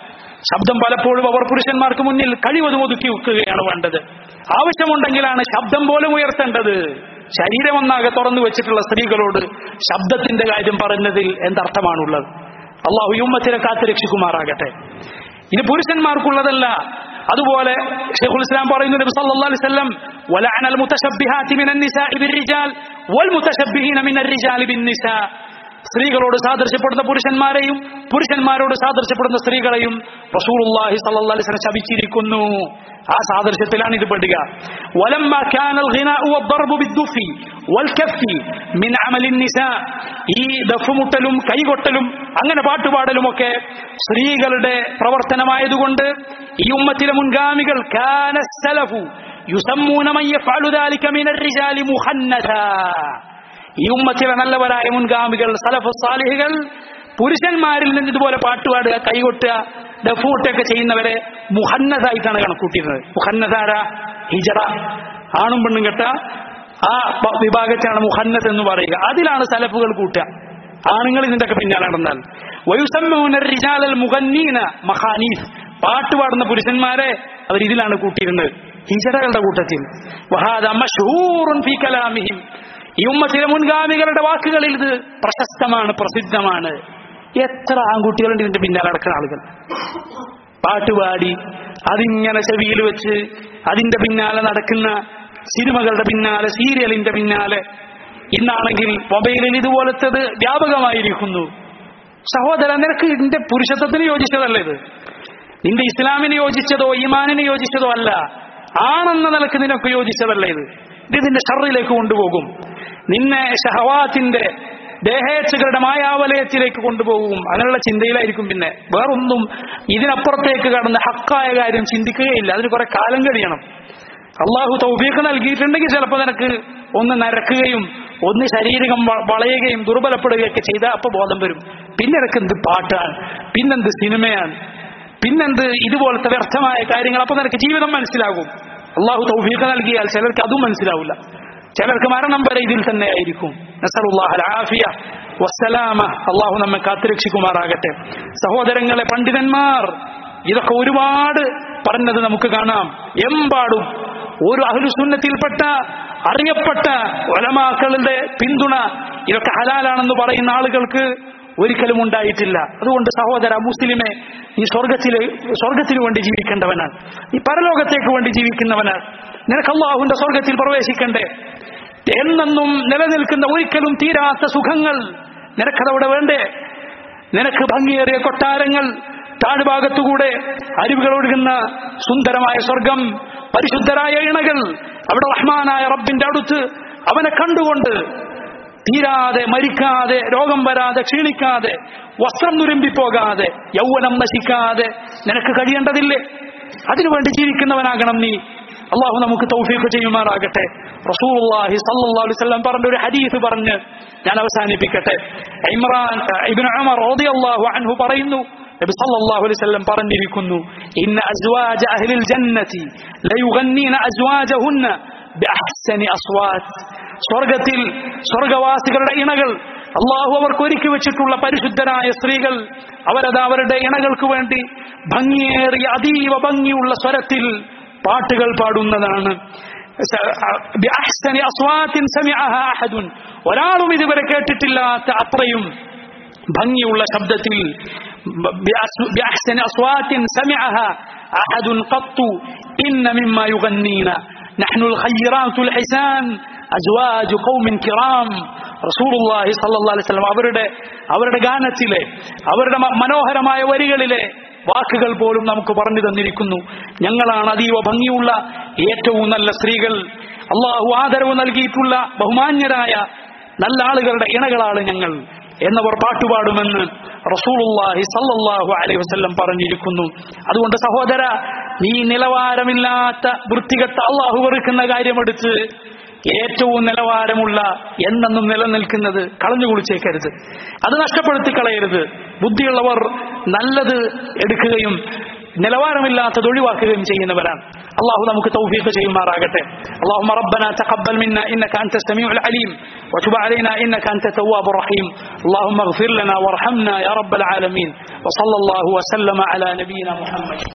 ശബ്ദം പലപ്പോഴും അവർ പുരുഷന്മാർക്ക് മുന്നിൽ കഴിവതും ഒതുക്കി വെക്കുകയാണ് വേണ്ടത് ആവശ്യമുണ്ടെങ്കിലാണ് ശബ്ദം പോലും ഉയർത്തേണ്ടത് ശരീരം ഒന്നാകെ തുറന്നു വെച്ചിട്ടുള്ള സ്ത്രീകളോട് ശബ്ദത്തിന്റെ കാര്യം പറഞ്ഞതിൽ എന്തർത്ഥമാണുള്ളത് അള്ളാഹു യുമ്മത്തിനെ കാത്തു രക്ഷിക്കുമാറാകട്ടെ ഇത് പുരുഷന്മാർക്കുള്ളതല്ല അതുപോലെ ഷെയ്ഖുൽ ഇസ്ലാം പറയുന്നു നബി സല്ലല്ലാഹു അലൈഹി വസല്ലം വലഅന അൽ മുതശബ്ബിഹാതി മിനൻ നിസാഇ ബിർരിജാൽ വൽ മുതശബ്ബിഹീന മിനർ റിജാലി ബിന്നിസാ സ്ത്രീകളോട് സാദൃശ്യപ്പെടുന്ന പുരുഷന്മാരെയും പുരുഷന്മാരോട് സാദൃശ്യപ്പെടുന്ന സ്ത്രീകളെയും റസൂലുള്ളാഹി സ്വല്ലല്ലാഹു അലൈഹി വസല്ലം ശപിച്ചിരിക്കുന്നു ആ സാദൃശ്യത്തിലാണ് ഇത് പെടുക ولما كان الغناء والضرب بالدف والكف من عمل النساء ഈ ദഫുമുട്ടലും കൈകൊട്ടലും അങ്ങനെ പാട്ടുപാടലും ഒക്കെ സ്ത്രീകളുടെ പ്രവർത്തനമായതുകൊണ്ട് ഈ ഉമ്മത്തിലെ മുൻഗാമികൾ കാന സലഫു യുസമ്മൂന മൻ യഫ്അലു ذلك من الرجال مخنثا ഈ ഉമ്മത്തിലെ നല്ലവരായ മുൻഗാമികൾ സലഫ് സാലിഹികൾ പുരുഷന്മാരിൽ നിന്ന് ഇതുപോലെ പാട്ടുപാടുക കൈകൊട്ടുക ഡഫൂട്ടൊക്കെ ചെയ്യുന്നവരെ മുഹന്നതായിട്ടാണ് കണക്കൂട്ടിയിരുന്നത് മുഹന്നതാര ഹിജറ ആണും പെണ്ണും കെട്ട ആ പ- വിഭാഗത്തെയാണ് മുഹന്നത്ത് എന്ന് പറയുക അതിലാണ് സലഫുകൾ കൂട്ടുക ആണുങ്ങൾ ഇതിന്റെയൊക്കെ പിന്നാലെ നടന്നാൽ വയുസമ്മൂന റിജാലൽ മുഹന്നീന മഹാനീസ് പാട്ട് പാടുന്ന പുരുഷന്മാരെ അവർ ഇതിലാണ് കൂട്ടിയിരുന്നത് ഹിജറകളുടെ കൂട്ടത്തിൽ വഹാദ മഷ്ഹൂറുൻ ഫീ കലാമിഹിം ഈ ഉമ്മത്തിലെ മുൻഗാമികളുടെ വാക്കുകളിൽ ഇത് പ്രശസ്തമാണ് പ്രസിദ്ധമാണ് എത്ര ആൺകുട്ടികളുണ്ട് ഇതിന്റെ പിന്നാലെ നടക്കുന്ന ആളുകൾ പാട്ടുപാടി അതിങ്ങനെ ചെവിയിൽ വെച്ച് അതിന്റെ പിന്നാലെ നടക്കുന്ന സിനിമകളുടെ പിന്നാലെ സീരിയലിന്റെ പിന്നാലെ ഇന്നാണെങ്കിൽ മൊബൈലിൽ ഇതുപോലത്തത് വ്യാപകമായിരിക്കുന്നു സഹോദര നിനക്ക് ഇതിന്റെ പുരുഷത്വത്തിന് യോജിച്ചതല്ല ഇത് നിന്റെ ഇസ്ലാമിന് യോജിച്ചതോ ഈമാനിന് യോജിച്ചതോ അല്ല ആണെന്ന നിലക്ക് നിനക്ക് യോജിച്ചതല്ല ഇത് ഇത് ഇതിന്റെ ഷറിലേക്ക് കൊണ്ടുപോകും നിന്നെ ഷഹവാത്തിന്റെ ദേഹേച്ഛകളുടെ മായാവലയത്തിലേക്ക് കൊണ്ടുപോകും അങ്ങനെയുള്ള ചിന്തയിലായിരിക്കും പിന്നെ വേറൊന്നും ഇതിനപ്പുറത്തേക്ക് കടന്ന് ഹക്കായ കാര്യം ചിന്തിക്കുകയില്ല അതിന് കുറെ കാലം കഴിയണം അള്ളാഹു തൗഫീഖ് നൽകിയിട്ടുണ്ടെങ്കിൽ ചിലപ്പോൾ നിനക്ക് ഒന്ന് നരക്കുകയും ഒന്ന് ശരീരം വ- വളയുകയും ദുർബലപ്പെടുകയൊക്കെ ചെയ്താൽ അപ്പൊ ബോധം വരും പിന്നെ നിനക്ക് എന്ത് പാട്ടാണ് പിന്നെന്ത് സിനിമയാണ് പിന്നെന്ത് ഇതുപോലത്തെ വ്യർത്ഥമായ കാര്യങ്ങൾ അപ്പൊ നിനക്ക് ജീവിതം മനസ്സിലാകും അള്ളാഹു തൗഫീഖ് നൽകിയാൽ ചിലർക്ക് അതും മനസ്സിലാവില്ല ചിലർക്ക് മരണം വരെ ഇതിൽ തന്നെ ആയിരിക്കും നസറുല്ലാഹ് അൽ ആഫിയ വസ്സലാമ അള്ളാഹു നമ്മെ കാത്തുരക്ഷിക്കുമാറാകട്ടെ സഹോദരങ്ങളെ പണ്ഡിതന്മാർ ഇതൊക്കെ ഒരുപാട് പറഞ്ഞത് നമുക്ക് കാണാം എമ്പാടും ഒരു അഹ്ലുസുന്നത്തിൽപ്പെട്ട അറിയപ്പെട്ട ഒലമാക്കളുടെ പിന്തുണ ഇതൊക്കെ ഹലാലാണെന്ന് പറയുന്ന ആളുകൾക്ക് ഒരിക്കലും ഉണ്ടായിട്ടില്ല അതുകൊണ്ട് സഹോദര മുസ്ലിമെ ഈ സ്വർഗത്തില് സ്വർഗത്തിനു വേണ്ടി ജീവിക്കേണ്ടവനാണ് ഈ പരലോകത്തേക്ക് വേണ്ടി ജീവിക്കുന്നവനാണ് നിനക്ക് അള്ളാഹുവിന്റെ സ്വർഗത്തിൽ പ്രവേശിക്കണ്ടേ എന്നെന്നും നിലനിൽക്കുന്ന ഒരിക്കലും തീരാത്ത സുഖങ്ങൾ നിനക്കതവിടെ വേണ്ടേ നിനക്ക് ഭംഗിയേറിയ കൊട്ടാരങ്ങൾ താഴ്ഭാഗത്തുകൂടെ അരുവികൾ ഒഴുകുന്ന സുന്ദരമായ സ്വർഗം പരിശുദ്ധരായ ഇണകൾ അവിടെ റഹ്മാനായ റബ്ബിന്റെ അടുത്ത് അവനെ കണ്ടുകൊണ്ട് തീരാതെ മരിക്കാതെ രോഗം വരാതെ ക്ഷീണിക്കാതെ വസ്ത്രം നുരുമ്പിപ്പോകാതെ യൗവനം നശിക്കാതെ നിനക്ക് കഴിയേണ്ടതില്ലേ അതിനുവേണ്ടി ജീവിക്കുന്നവനാകണം നീ അള്ളാഹു നമുക്ക് തൗഫീഖ് ചെയ്യുമാറാകട്ടെ റസൂലുള്ളാഹി സല്ലല്ലാഹു അലൈഹി വസല്ലം പറഞ്ഞ ഒരു ഹദീസ് പറഞ്ഞ് ഞാൻ അവസാനിപ്പിക്കട്ടെ ഇമ്രാൻ ഇബ്നു ഉമർ റളിയല്ലാഹു അൻഹു പറയുന്നു നബി സല്ലല്ലാഹു അലൈഹി വസല്ലം പറഞ്ഞിരിക്കുന്നു ഇന്ന അസ്വാജ അഹ്ലിൽ ജന്നതി ലയുഗന്നീന അസ്വാജഹുന്ന ബിഅഹ്സനി അസ്വാത് സ്വർഗത്തിൽ സ്വർഗവാസികളുടെ ഇണകൾ അള്ളാഹു അവർക്ക് ഒരുക്കി വെച്ചിട്ടുള്ള പരിശുദ്ധരായ സ്ത്രീകൾ അവരത് അവരുടെ ഇണകൾക്ക് വേണ്ടി ഭംഗിയേറിയ അതീവ ഭംഗിയുള്ള സ്വരത്തിൽ പാട്ടുകൾ പാടുന്നതാണ് ബിഅഹ്സനി അസ്വാത്തിൻ സമിഅഹ അഹദുൻ ഒരാളും ഇതുവരെ കേട്ടിട്ടില്ലാത്ത അത്രയും ഭംഗിയുള്ള ശബ്ദത്തിൽ ബിഅഹ്സനി അസ്വാത്തിൻ സമിഅഹ അഹദുൻ ഖത്തു ഇന്ന മിമ്മ യുഗന്നീന نحن الخيرات الحسان അസ്വാജു ഖൗമിൻ കിറാം റസൂലുള്ളാഹി സ്വല്ലല്ലാഹു അലൈഹി വസല്ലം അവരുടെ അവരുടെ ഗാനത്തിലെ അവരുടെ മ- മനോഹരമായ വരികളിലെ വാക്കുകൾ പോലും നമുക്ക് പറഞ്ഞു തന്നിരിക്കുന്നു ഞങ്ങളാണ് അതീവ ഭംഗിയുള്ള ഏറ്റവും നല്ല സ്ത്രീകൾ അള്ളാഹു ആദരവ് നൽകിയിട്ടുള്ള ബഹുമാന്യരായ നല്ല ആളുകളുടെ ഇണകളാണ് ഞങ്ങൾ എന്നവർ പാട്ടുപാടുമെന്ന് റസൂലുള്ളാഹി സല്ലല്ലാഹു അലൈഹി വസല്ലം പറഞ്ഞിരിക്കുന്നു അതുകൊണ്ട് സഹോദര നീ നിലവാരമില്ലാത്ത വൃത്തികെട്ട അള്ളാഹു വെറുക്കുന്ന കാര്യമെടുത്ത് ഏറ്റവും നിലവാരമുള്ള എന്നെന്നും നിലനിൽക്കുന്നത് കളഞ്ഞു കുളിച്ചേക്കരുത് അത് നഷ്ടപ്പെടുത്തി കളയരുത് ബുദ്ധിയുള്ളവർ നല്ലത് എടുക്കുകയും നിലവാരമില്ലാത്തത് ഒഴിവാക്കുകയും ചെയ്യുന്നവരാണ് അള്ളാഹു നമുക്ക് തൗഫീഖ് ചെയ്യുമാറാകട്ടെ اللهم ربنا تقبل منا انك انت السميع العليم وتب علينا انك انت التواب الرحيم اللهم اغفر لنا وارحمنا يا رب العالمين وصلى الله وسلم على نبينا محمد